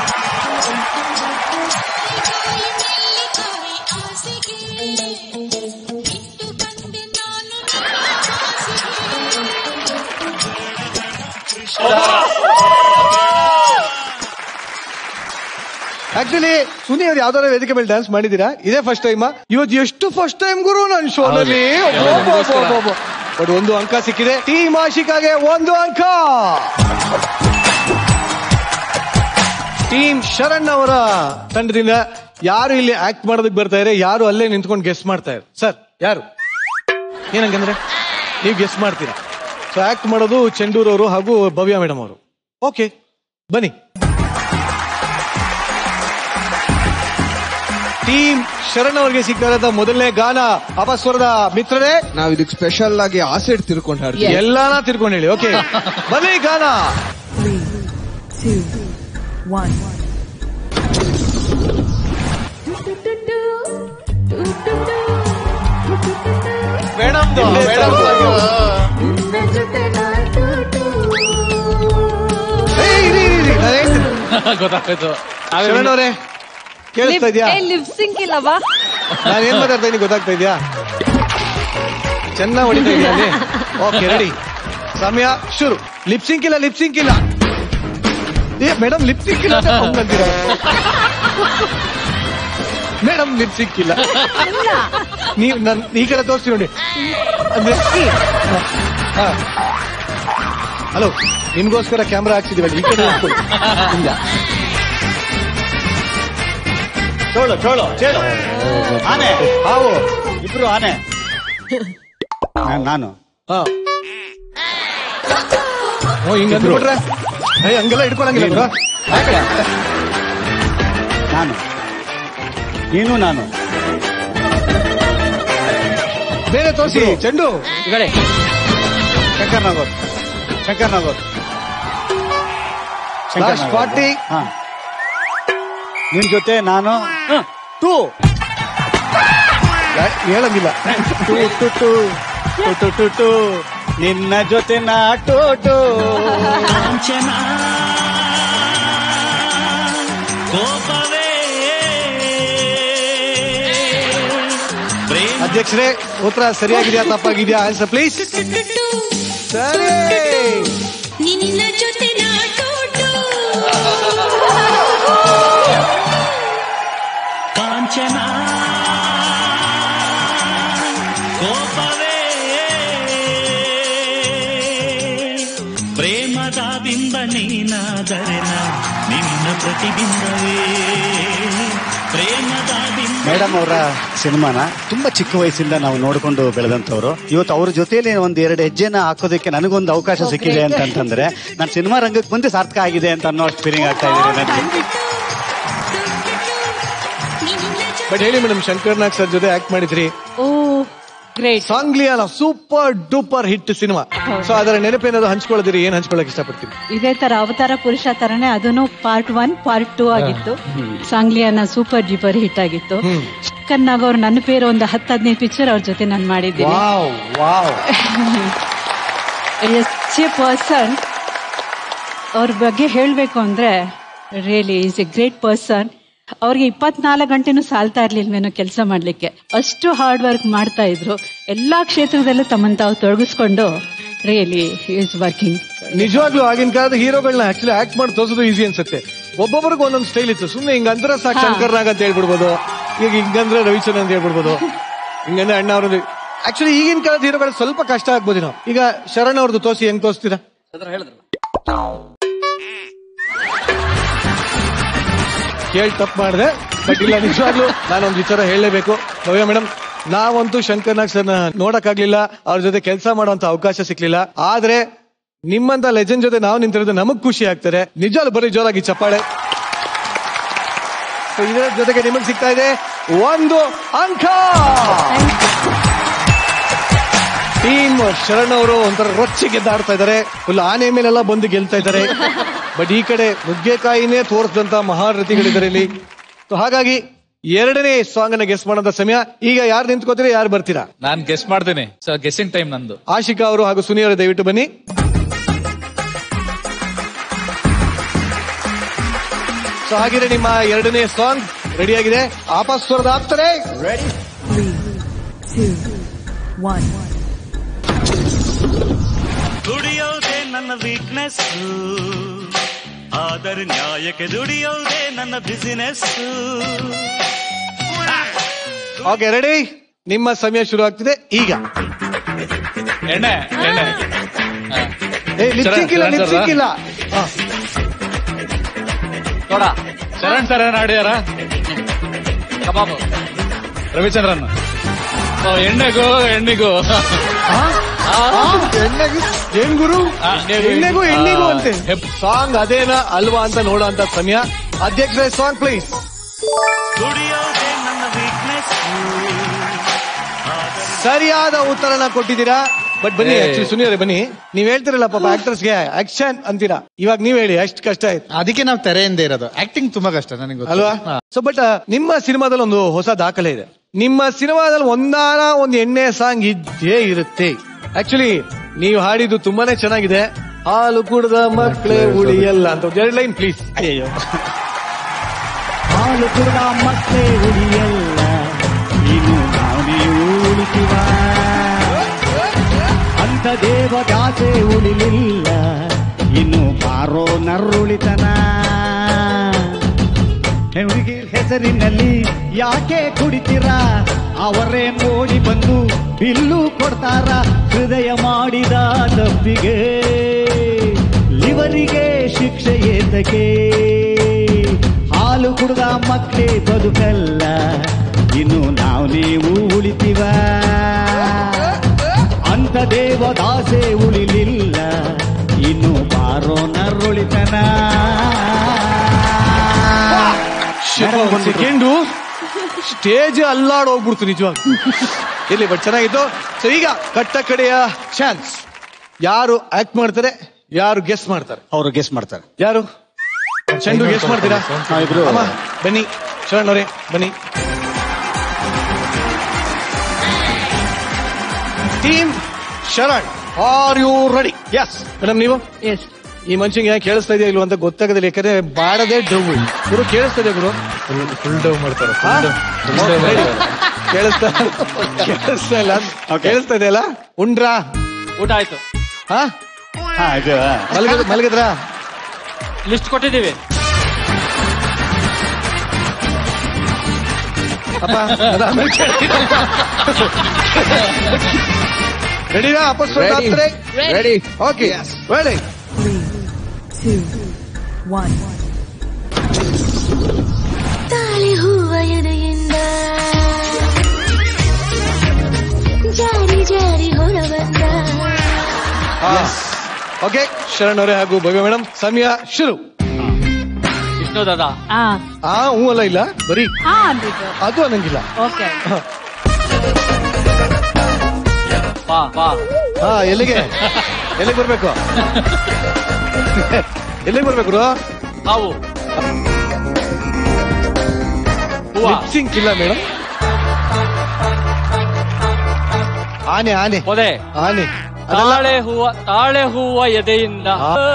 ಆಕ್ಚುಲಿ ಸುನಿ ಅವ್ರು ಯಾವ್ದಾರ ವೇದಿಕೆ ಮೇಲೆ ಡ್ಯಾನ್ಸ್ ಮಾಡಿದೀರಾ ಇದೇ ಫಸ್ಟ್ ಟೈಮ್ ಇವತ್ತು ಎಷ್ಟು ಫಸ್ಟ್ ಟೈಮ್ ಗುರು ನನ್ನ ಶೋನಲ್ಲಿ ಬಟ್ ಒಂದು ಅಂಕ ಸಿಕ್ಕಿದೆ ಟೀಮ್ ಆಶಿಕಾಗೆ ಒಂದು ಅಂಕ ಟೀಮ್ ಶರಣ್ ಅವರ ತಂಡದಿಂದ ಯಾರು ಇಲ್ಲಿ ಆಕ್ಟ್ ಮಾಡೋದಕ್ಕೆ ಬರ್ತಾ ಇದ್ದಾರೆ ಯಾರು ಅಲ್ಲೇ ನಿಂತ್ಕೊಂಡು ಗೆಸ್ ಮಾಡ್ತಾ ಇದ್ದಾರೆ ಸರ್ ಯಾರು ಏನಂಗಂದ್ರೆ ನೀವು ಗೆಸ್ ಮಾಡ್ತೀರಾ ಸೊ ಆಕ್ಟ್ ಮಾಡೋದು ಚೆಂಡೂರ್ ಅವರು ಹಾಗೂ ಭವ್ಯ ಮೇಡಮ್ ಅವರು ಓಕೆ ಬನ್ನಿ ಟೀಮ್ ಶರಣ್ ಅವರಿಗೆ ಸಿಗ್ತಾ ಮೊದಲನೇ ಗಾನ ಅಪಸ್ವರದ ಮಿತ್ರರೇ ನಾವ್ ಇದಕ್ ಸ್ಪೆಷಲ್ ಆಗಿ ಆಸಿಡ್ ತಿರ್ಕೊಂಡು ಹಾಡ್ತೀವಿ ಎಲ್ಲಾನ ತಿರ್ಕೊಂಡು ಹೇಳಿ ಓಕೆ ಬನ್ನಿ ಗಾನ ಮೇಡಮ್ ಏಯ್, ಇರಿ, ಇರಿ, ಇರಿ, ನಾನ್ ಹೇಳ್ತೀನಿ. ಗೊತ್ತಾಯ್ತು ಶರಣ್ ಅವರೇ ಕೇಳಿಸ್ತಾ ಇದೆಯಾ ಲಿಪ್ ಸಿಂಕ್ ಇಲ್ಲವಾ ನಾನು ಏನ್ ಮಾತಾಡ್ತಾ ಇದೀನಿ ಗೊತ್ತಾಗ್ತಾ ಇದೆಯಾ ಚೆನ್ನಾಗಿ ಹೊಡಿತಾ ಇದೆಯಾ ಅಲ್ಲಿ ಓಕೆ ರೆಡಿ ಸಮಯ ಶುರು ಲಿಪ್ಸಿಂಕ್ ಇಲ್ಲ ಲಿಪ್ಸಿಂಕ್ ಇಲ್ಲ ಏ ಮೇಡಮ್ ಲಿಪ್ಸಿಂಕ್ ಇಲ್ಲ ಅಂತ ಹಂಗಂತೀರ ಮೇಡಮ್ ಲಿಪ್ಸಿಂಕ್ ಇಲ್ಲ ನೀವು ನನ್ ಈ ಕಡೆ ತೋರಿಸಿ ನೋಡಿ ಅಂದ್ರೆ ಹಲೋ ನಿಮ್ಗೋಸ್ಕರ ಕ್ಯಾಮ್ರಾ ಹಾಕ್ಸಿದೀವಲ್ಲ ಈ ಕಡೆ ನಿಂತ್ಕೊಳ್ಳಿ. ಇಲ್ಲ ಚೋಳು ಚೋಳು ಚೇಳು ಆನೆ ಹಾವು ಇಬ್ರು ಆನೆ ನಾನ್- ನಾನು ಹಾ ಓ ಹಿಂಗ ಅಂದ್ಬಿಟ್ರೆ ಏ ಹಂಗೆಲ್ಲ ಇಟ್ಕೊಳಂಗಿಲ್ಲ ಬಿಡು. ನಾನು ನೀನು ನಾನು ಬೇರೆ ತೋರಿಸಿ ಚೆಂಡು ಈಗಡೆ ಶಂಕರ್ ನಗೋರ್ ಶಂಕರ್ ನಗೋರ್ ಲಾಸ್ಟ್ ಫಾರ್ಟಿ ಹಾ ನಿನ್ ಜೊತೆ ನಾನು ಟೂ ಹೇಳಂಗಿಲ್ಲ ಟು ಟು ಟು ಟು ಟು ಟು ಟು ನಿನ್ನ ಜೊತೆ ನಾ ಟು ಟು ಅಧ್ಯಕ್ಷರೇ ಉತ್ತರ ಸರಿಯಾಗಿದೆಯಾ ತಪ್ಪಾಗಿದೆಯಾ ಆನ್ಸರ್ ಪ್ಲೀಸ್ ಸರಿ ನಿನ್ನ ಜೊತೆ ನಾಟೋಟು ಮಿಂಚನ ಕೋಪವೇ ಪ್ರೇಮದ ಬಿಂಬ ನೀನಾದರೆ ನಾ ನಿನ್ನ ಪ್ರತಿಬಿಂಬವೇ ಪ್ರೇಮದ ಬಿಂಬ ಮೇಡಮ್ ಅವರ ಸಿನಿಮಾನ ತುಂಬಾ ಚಿಕ್ಕ ವಯಸ್ಸಿಂದ ನಾವು ನೋಡ್ಕೊಂಡು ಬೆಳೆದಂತವ್ರು ಇವತ್ತು ಅವ್ರ ಜೊತೆಲಿ ಒಂದ್ ಎರಡು ಹೆಜ್ಜೆನ ಹಾಕೋದಕ್ಕೆ ನನಗೊಂದು ಅವಕಾಶ ಸಿಕ್ಕಿದೆ ಅಂತಂತಂದ್ರೆ ನಾನು ಸಿನಿಮಾ ರಂಗಕ್ಕೆ ಬಂದು ಸಾರ್ಥಕ ಆಗಿದೆ ಅಂತ ಅನ್ನೋ ಅಷ್ಟು ಫೀಲಿಂಗ್ ಆಗ್ತಾ ಇದೆ ನನಗೆ ಬಟ್ ಹೇಳಿ ಮೇಡಮ್ ಶಂಕರ್ ನಾಗ್ ಸರ್ ಜೊತೆ ಆಕ್ಟ್ ಮಾಡಿದ್ರಿ oh great Sangliana super duper hit cinema so ಅದರ ನೆನಪೇನಾದ್ರು ಹಂಚ್ಕೊಳ್ಳೋದಿರಿ ಏನ್ ಹಂಚ್ಕೊಳ್ಳಕ್ ಇಷ್ಟಪಡ್ತೀನಿ ಇದೇ ತರ ಅವತಾರ ಪುರುಷ ತರನೇ ಅದನ್ನು ಪಾರ್ಟ್ ಒನ್ ಪಾರ್ಟ್ ಟೂ ಆಗಿತ್ತು ಸಾಂಗ್ಲಿಯಾನ ಸೂಪರ್ ಡೀಪರ್ ಹಿಟ್ ಆಗಿತ್ತು ಕನ್ನಾಗ ಅವ್ರು ನನ್ನ പേರು ಒಂದು ಹತ್ತು ಹದಿನೈದು ಪಿಕ್ಚರ್ ಅವ್ರ ಜೊತೆ ನಾನು ಮಾಡಿದ್ದೀನಿ wow wow yes a person ಅವ್ರ ಬಗ್ಗೆ ಹೇಳಬೇಕು ಅಂದ್ರೆ really is a great person ಅವ್ರಿಗೆ ಇಪ್ಪತ್ನಾಲ್ಕು ಗಂಟೆನೂ ಸಾಲ್ತಾ ಇರ್ಲಿಲ್ವೇನೋ ಕೆಲಸ ಮಾಡ್ಲಿಕ್ಕೆ ಅಷ್ಟು ಹಾರ್ಡ್ ವರ್ಕ್ ಮಾಡ್ತಾ ಇದ್ರು ಎಲ್ಲಾ ಕ್ಷೇತ್ರದಲ್ಲೂ ತಮ್ಮನ್ನು ತಾವು ತೊಡಗಿಸ್ಕೊಂಡು ರಿಯಲಿ ಈಸ್ ವರ್ಕಿಂಗ್ ನಿಜವಾಗ್ಲೂ ಆಗಿನ ಕಾಲದ ಹೀರೋಗಳನ್ನ ಆಕ್ಚುಲಿ ಆಕ್ಟ್ ಮಾಡಿ ತೋರ್ಸೋದು ಈಸಿ ಅನ್ಸುತ್ತೆ ಒಬ್ಬೊಬ್ಬರಿಗೆ ಒಂದೊಂದು ಸ್ಟೈಲ್ ಇತ್ತು ಸುಮ್ನೆ ಹಿಂಗಂದ್ರೆ ಸಾಕು ಹಾ. ಶಂಕರ್ ನಾಗ್ ಅಂತ ಹೇಳ್ಬಿಡ್ಬೋದು ಈಗ ಹಿಂಗಂದ್ರೆ ರವಿಚಂದ್ರ ಅಂತ ಹೇಳ್ಬಿಡ್ಬೋದು ಹಿಂಗಂದ್ರೆ ಅಣ್ಣ ಅವ್ರದ್ದು ಆಕ್ಚುಲಿ ಈಗಿನ ಕಾಲದ ಹೀರೋಗಳು ಸ್ವಲ್ಪ ಕಷ್ಟ ಆಗ್ಬೋದೇನೋ ಈಗ ಶರಣ್ ಅವ್ರದ್ದು ತೋರಿಸಿ ಹೆಂಗ್ ತೋರಿಸ್ತೀರಾ ಕೇಳಿ ತಪ್ಪು ಮಾಡಿದೆ ಬಟ್ ಇಲ್ಲ ನಿಜವಾಗ್ಲೂ ನಾನೊಂದು ವಿಚಾರ ಹೇಳಲೇಬೇಕು ಭವ್ಯ ಮೇಡಮ್ ನಾವಂತೂ ಶಂಕರ್ ನಾಗ್ ಸರ್ನ ನೋಡಕ್ಕಾಗ್ಲಿಲ್ಲ ಅವ್ರ ಜೊತೆ ಕೆಲಸ ಮಾಡುವಂತ ಅವಕಾಶ ಸಿಕ್ಲಿಲ್ಲ ಆದ್ರೆ ನಿಮ್ಮಂತ ಲೆಜೆಂಡ್ ಜೊತೆ ನಾವು ನಿಂತಿರೋದು ನಮಗ್ ಖುಷಿ ಆಗ್ತದೆ ನಿಜವಾಗ್ಲೂ ಬರೀ ಜೋರಾಗಿ ಚಪ್ಪಾಳೆ So, ಇದರ ಜೊತೆಗೆ ನಿಮಗ್ ಸಿಗ್ತಾ ಇದೆ ಒಂದು ಅಂಕ ಟೀಮ್ ಶರಣ್ ಅವರು ಒಂಥರ ರೊಚ್ಚಿ ಗೆದ್ದಾಡ್ತಾ ಇದ್ದಾರೆ ಫುಲ್ ಆನೆ ಮೇಲೆಲ್ಲ ಬಂದು ಗೆಲ್ತಾ ಇದ್ದಾರೆ ಬಟ್ ಈ ಕಡೆ ನುಗ್ಗೆಕಾಯಿನೇ ತೋರಿಸಿದಂತ ಮಹಾರಥಿಗಳಿದ್ದಾರೆ ಇಲ್ಲಿ So, ಹಾಗಾಗಿ ಎರಡನೇ ಸಾಂಗ್ ಅನ್ನ ಗೆಸ್ ಮಾಡೋಂತ ಸಮಯ ಈಗ ಯಾರು ನಿಂತ್ಕೋತೀರಾ ಯಾರು ಬರ್ತೀರಾ ನಾನ್ ಗೆಸ್ ಮಾಡ್ತೇನೆ ಸೊ ಗೆಸ್ಸಿಂಗ್ ಟೈಮ್ ನಂದು ಆಶಿಕಾ ಅವರು ಹಾಗೂ ಸುನಿ ಅವರು ದಯವಿಟ್ಟು ಬನ್ನಿ ಸೊ ಹಾಗಿದ್ರೆ ನಿಮ್ಮ ಎರಡನೇ ಸಾಂಗ್ ರೆಡಿ ಆಗಿದೆ ಆಪಾಸ್ ಸ್ವರದ ಆಗ್ತಾರೆ ರೆಡಿ ದುಡಿಯೋದೇ ನನ್ನ ವೀಕ್ನೆಸ್ ಆದರೆ ನ್ಯಾಯಕ್ಕೆ ದುಡಿಯೋದೇ ನನ್ನ ಬಿಸಿನೆಸ್ ಓಕೆ ರೆಡಿ ನಿಮ್ಮ ಸಮಯ ಶುರು ಆಗ್ತಿದೆ ಈಗ ಎಣ್ಣೆ ಎಣ್ಣೆ ಏ ಲಿಪ್ಸಿಂಕ್ ಇಲ್ಲ ಶರಣ್ ಲಿಪ್ಸಿಂಕ್ ಇಲ್ಲ ಹಾ. ನೋಡ ಶರಣ್ ಸರ್ ಏನ್ ಆಡಿದಾರ ಕಬಾಬ್ ರವಿಚಂದ್ರನ್ ಓ, ಎಣ್ಣೆಗೂ ಎಣ್ಣಿಗೂ ಎಣ್ಣೆಗೂ ಏನ್ ಗುರು ಎಣ್ಣೆಗೂ ಎಣ್ಣಿಗೂ ಅಂತೆ ಸಾಂಗ್ ಅದೇನಾ ಅಲ್ವಾ ಅಂತ ನೋಡೋ ಅಂತ ಸಮಯ ಅಧ್ಯಕ್ಷರೇ ಸಾಂಗ್ ಪ್ಲೀಸ್ ದುಡಿಯೋದೇ ನನ್ನ ವೀಕ್ನೆಸ್ ಸರಿಯಾದ ಉತ್ತರನ ಕೊಟ್ಟಿದ್ದೀರಾ ಬಟ್ ಬನ್ನಿ ಏ. ಆಕ್ಚುಲಿ ಸುನಿಯವರೇ ಬನ್ನಿ ನೀವ್ ಹೇಳ್ತಿರಲ್ಲ ಪಾಪ ಆಕ್ಟರ್ಸ್ಗೆ ಆಕ್ಷನ್ ಅಂತೀರಾ ಇವಾಗ ನೀವ್ ಹೇಳಿ ಎಷ್ಟು ಕಷ್ಟ ಆಯ್ತು ಅದಕ್ಕೆ ನಾವು ತೆರೆಯಿಂದ ಇರೋದು ಆಕ್ಟಿಂಗ್ ತುಂಬಾ ಕಷ್ಟ ನನಗೆ ಗೊತ್ತು. ಅಲ್ವಾ ಹಾ. ಸೊ ಬಟ್ ನಿಮ್ಮ ಸಿನಿಮಾದಲ್ಲಿ ಒಂದು ಹೊಸ ದಾಖಲೆ ಇದೆ ನಿಮ್ಮ ಸಿನಿಮಾದಲ್ಲಿ ಒಂದಾರ ಒಂದು ಎಣ್ಣೆ ಸಾಂಗ್ ಇದ್ದೇ ಇರುತ್ತೆ ಆಕ್ಚುಲಿ ನೀವು ಹಾಡಿದ್ದು ತುಂಬಾನೇ ಚೆನ್ನಾಗಿದೆ ಹಾಲು ಕುಡ್ದ ಮಕ್ಕಳೇ ಉಳಿಯಲ್ಲ ಅಂತ ಒಂದು ಎರಡು ಲೈನ್ ಪ್ಲೀಸ್ ಅಯ್ಯೋ ಹಾಲು ಕೂಡ ಮತ್ತೆ ಉಳಿಯಲ್ಲ ಇನ್ನು ನಾವು ನೀವು ಉಳಿತೀವ ಅಂತ ದೇವದಾಸೆ ಉಳಿಲಿಲ್ಲ ಇನ್ನು ಬಾರೋ ನರುಳಿತನ ಹುಡುಗಿ ಹೆಸರಿನಲ್ಲಿ ಯಾಕೆ ಕುಡಿತೀರಾ ಅವರೇ ನೋಡಿ ಬಂದು ಬಿಲ್ಲು ಕೊಡ್ತಾರ ಹೃದಯ ಮಾಡಿದ ತಪ್ಪಿಗೆ ಲಿವರಿಗೆ ಶಿಕ್ಷೆ ಏತಕ್ಕೆ ಹಾಲು ಕುಡ್ದ ಮಕ್ಕಳೇ ಬದುಕಲ್ಲ ಇನ್ನು ನಾವು ನೀವು ಉಳಿತೀವ ಅಂತ ದೇವದಾಸೆ ಉಳಿಲಿಲ್ಲ ಇನ್ನು ಬಾರೋ ನರುಳಿತನ ಸೆಕೆಂಡು ಸ್ಟೇಜ್ ಅಲ್ಲಾಡ್ ಹೋಗ್ಬಿಡ್ತು ನಿಜವಾಗ ಇರ್ಲಿ ಬಟ್ ಚೆನ್ನಾಗಿತ್ತು ಸೊ ಈಗ ಕಟ್ಟ ಕಡೆಯ ಚಾನ್ಸ್ ಯಾರು ಆಕ್ಟ್ ಮಾಡ್ತಾರೆ ಯಾರು ಗೆಸ್ ಮಾಡ್ತಾರೆ ಅವರು ಗೆಸ್ ಮಾಡ್ತಾರೆ ಯಾರು ಚಂಡು ಗೆಸ್ ಮಾಡ್ತೀರಾ ಹಾ, ಇಬ್ರು. ಅಮ್ಮ, ಬನ್ನಿ ಶರಣ್ ಅವರೇ ಬನ್ನಿ team Sharan are you ready yes madam ನೀವು ಎಸ್ ಈ ಮನುಷ್ಯಂಗೆ ಯಾಕೆ ಕೇಳಿಸ್ತಾ ಇದೆಯಾ ಇಲ್ವಾ ಅಂತ ಗೊತ್ತಾಗದಿಲ್ಲ ಯಾಕಂದ್ರೆ ಬಾಡದೆ ಡವ್ ಗುರು ಕೇಳಿಸ್ತಾ ಇದೆ ಗುರು ಫುಲ್ ಡವ್ ಮಾಡ್ತಾರೆ ಹಾ? full dove Ready? ಮಾಡ್ತಾರೆ. ಕೇಳಿಸ್ತಾ ಕೇಳಿಸ್ತಾ ಇಲ್ಲ ಕೇಳಿಸ್ತಾ ಇದೆಯಲ್ಲ ಉಂಡ್ರಾ ಊಟ ಆಯ್ತು ಹಾ ಮಲಗದ ಮಲಗಿದ್ರಾ ಲಿಸ್ಟ್ ಕೊಟ್ಟಿದ್ದೀವಿ ಅಪ್ಪ ರೆಡಿನಾ ಅಪಸ್ವರ Ready. ಗಾತ್ರೆ Ready. ಓಕೆ ರೆಡಿ ತಾಳಿ ಹೂವ ಎದೆಯಿಂದ ಜಾರಿ ಜಾರಿ ಹೊರಬಂದ ಓಕೆ ಶರಣ್ ಅವರೇ ಹಾಗೂ ಭವ್ಯ ಮೇಡಮ್ ಸಮಯ ಶುರು ವಿಷ್ಣು ದಾದಾ ಆ ಆ ಹೂ ಅಲ್ಲ ಇಲ್ಲ ಬರೀ ಹಾ ಅಂದಿದ್ದು ಅದು ಅನ್ನಂಗಿಲ್ಲ ಓಕೆ ಬಾ ಬಾ ಹಾ ಎಲ್ಲಿಗೆ ಎಲ್ಲಿಗೆ ಬರ್ಬೇಕು ಎಲ್ಲಿಗೆ ಬರ್ಬೇಕು ಗುರು ಹಾವು ಹೂವ ಲಿಪ್ಸಿಂಕ್ ಇಲ್ಲ ಮೇಡಮ್ ಆನೆ ಆನೆ ಪೊದೆ ಆನೆ ತಾಳೆ ಹೂವ ತಾಳೆ ಹೂವ ಎದೆಯಿಂದ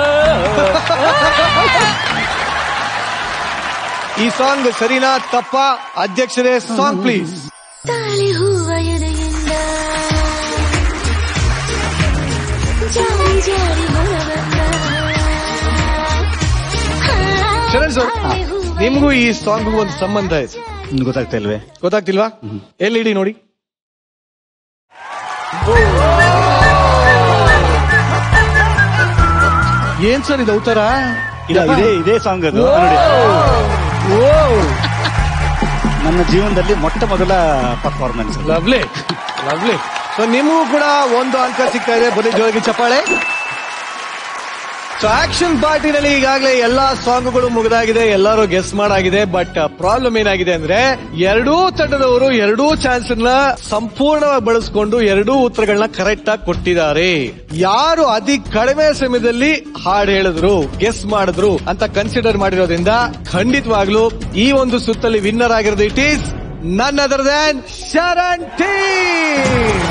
ಈ ಸಾಂಗ್ ಸರಿನಾ ತಪ್ಪ ಅಧ್ಯಕ್ಷರೇ ಸಾಂಗ್ ಪ್ಲೀಸ್ ತಾಳಿ ಹೂವ ಎದೆಯಿಂದ ಜಾರಿ ಜಾರಿ ಹೊರಬಂದ ಶರಣ್ ಸರ್ ನಿಮ್ಗೂ ಈ ಸಾಂಗ್ ಒಂದು ಸಂಬಂಧ ಇದೆ ನಿಮ್ಗೆ ಗೊತ್ತಾಗ್ತಾ ಇಲ್ವೇ ಗೊತ್ತಾಗ್ತಿಲ್ವಾ ಎಲ್ಲಿ ಇಡಿ ನೋಡಿ ಏನ್ ಸರ್ ಇದು ಅವತಾರ ಇಲ್ಲ ಇದೇ ಇದೇ ಸಾಂಗ್ ಅದು ನೋಡಿ ನನ್ನ ಜೀವನದಲ್ಲಿ ಮೊಟ್ಟ ಮೊದಲ ಪರ್ಫಾರ್ಮೆನ್ಸ್ ಲವ್ಲಿ ಲವ್ಲಿ ಸೊ ನಿಮಗೂ ಕೂಡ ಒಂದು ಅಂಕ ಸಿಗ್ತಾ ಇದೆ ಬರೀ ಜೋರಾಗಿ ಚಪ್ಪಾಳೆ ಸೊ ಆಕ್ಷನ್ ಪಾರ್ಟಿನಲ್ಲಿ ಈಗಾಗಲೇ ಎಲ್ಲಾ ಸಾಂಗ್ಗಳು ಮುಗಿದಾಗಿದೆ ಎಲ್ಲರೂ ಗೆಸ್ ಮಾಡಾಗಿದೆ ಬಟ್ ಪ್ರಾಬ್ಲಮ್ ಏನಾಗಿದೆ ಅಂದ್ರೆ ಎರಡೂ ತಂಡದವರು ಎರಡೂ ಚಾನ್ಸ್ ನ ಸಂಪೂರ್ಣವಾಗಿ ಬಳಸ್ಕೊಂಡು ಎರಡೂ ಉತ್ತರಗಳನ್ನ ಕರೆಕ್ಟ್ ಆಗಿ ಕೊಟ್ಟಿದ್ದಾರೆ ಯಾರು ಅತಿ ಕಡಿಮೆ ಸಮಯದಲ್ಲಿ ಹಾಡು ಹೇಳಿದ್ರು ಗೆಸ್ ಮಾಡಿದ್ರು ಅಂತ ಕನ್ಸಿಡರ್ ಮಾಡಿರೋದ್ರಿಂದ ಖಂಡಿತವಾಗ್ಲೂ ಈ ಒಂದು ಸುತ್ತಲ್ಲಿ ವಿನ್ನರ್ ಆಗಿರೋದು it is none other than Sharan team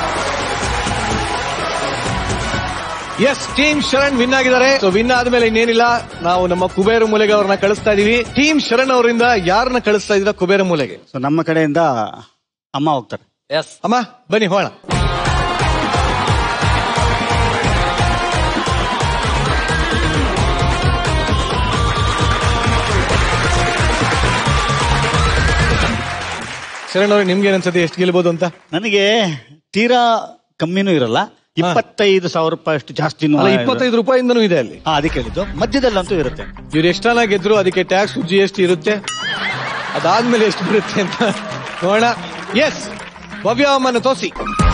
yes team Sharan win ಆಗಿದ್ದಾರೆ ಸೊ ವಿನ್ ಆದ್ಮೇಲೆ ಇನ್ನೇನಿಲ್ಲ ನಾವು ನಮ್ಮ ಕುಬೇರ ಮೂಲೆಗೆ ಅವ್ರನ್ನ ಕಳಿಸ್ತಾ ಇದೀವಿ ಟೀಮ್ ಶರಣ್ ಅವರಿಂದ ಯಾರನ್ನ ಕಳಿಸ್ತಾ ಇದ್ರ ಕುಬೇರ ಮೂಲೆಗೆ ಸೊ ನಮ್ಮ ಕಡೆಯಿಂದ ಅಮ್ಮ ಹೋಗ್ತಾರೆ ಎಸ್ ಅಮ್ಮ ಬನ್ನಿ ಹೋಣ ಶರಣ್ ಅವ್ರಿಗೆ ನಿಮ್ಗೆ ಏನನ್ಸುತ್ತೆ ಎಷ್ಟು ಗೆಲ್ಬಹುದು ಅಂತ ನನಗೆ ತೀರಾ ಕಮ್ಮಿನೂ ಇರಲ್ಲ ಇಪ್ಪತ್ತೈದು ಸಾವಿರ ರೂಪಾಯಿ ಅಷ್ಟು ಜಾಸ್ತಿನೂ ಅಲ್ಲ ಇಪ್ಪತ್ತೈದು ರೂಪಾಯಿಂದನೂ ಇದೆ ಅಲ್ಲಿ ಹಾ ಅದಕ್ಕೆ ಹೇಳಿದ್ದು ಮಧ್ಯದಲ್ಲಂತೂ ಇರುತ್ತೆ ಇವ್ರು ಎಷ್ಟನ ಗೆದ್ರು ಅದಕ್ಕೆ ಟ್ಯಾಕ್ಸ್ ಜಿ ಎಸ್ ಟಿ ಇರುತ್ತೆ ಅದಾದ್ಮೇಲೆ ಎಷ್ಟು ಬರುತ್ತೆ ಅಂತ ನೋಡೋಣ ಎಸ್ ಭವ್ಯ ಅಮ್ಮನ ತೋಸಿ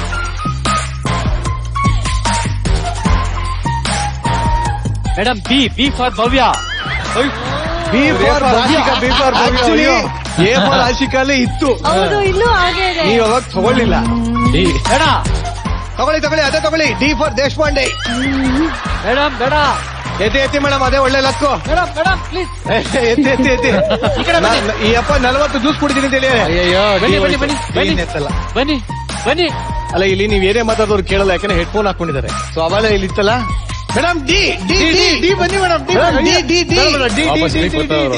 madam B B for Bhavya B for Ashika B for Actually, A for ಆಶಿಕಾಲೇ ಇತ್ತು ಹೌದು ಇನ್ನೂ ಹಾಗೆ ಇದೆ ನೀವು ಅವಾಗ ತಗೊಳ್ಳಿಲ್ಲ ಡಿ ಬೇಡ ತಗೊಳ್ಳಿ ತಗೊಳ್ಳಿ ಅದೇ ತಗೊಳ್ಳಿ ಡಿ ಫಾರ್ ದೇಶಪಾಂಡೆ ಮೇಡಮ್ ಬೇಡ ಎತ್ತಿ ಎತ್ತಿ ಮೇಡಮ್ ಅದೇ ಒಳ್ಳೆ ಲಕ್ಕು ಮೇಡಮ್ ಮೇಡಮ್ ಪ್ಲೀಸ್ ಎತ್ತಿ ಎತ್ತಿ ಎತ್ತಿ ಈ ಕಡೆ ಬನ್ನಿ. ನಾ- ಈ ಅಪ್ಪ ನಲವತ್ತು ಜ್ಯೂಸ್ ಕುಡಿದೀನಿ ಅಂತ ಹೇಳಿ ಅಯ್ಯಯ್ಯೋ, ಬನ್ನಿ, ಬನ್ನಿ, ಬನ್ನಿ, ಬನ್ನಿ. ಎತ್ತಲ್ಲ ಬನ್ನಿ ಬನ್ನಿ ಅಲ್ಲ ಇಲ್ಲಿ ನೀವು ಏನೇ ಮಾತಾಡೋರು ಕೇಳಲ್ಲ ಯಾಕಂದ್ರೆ ಹೆಡ್ಫೋನ್ ಹಾಕೊಂಡಿದ್ದಾರೆ ಸೊ ಅವಾಗ ಇಲ್ಲಿ ಇತ್ತಲ್ಲ madam D D D D ಬನ್ನಿ madam D D D D D ವಾಪಸ್ ಡಿ ಕೊಟ್ಟವ್ರು.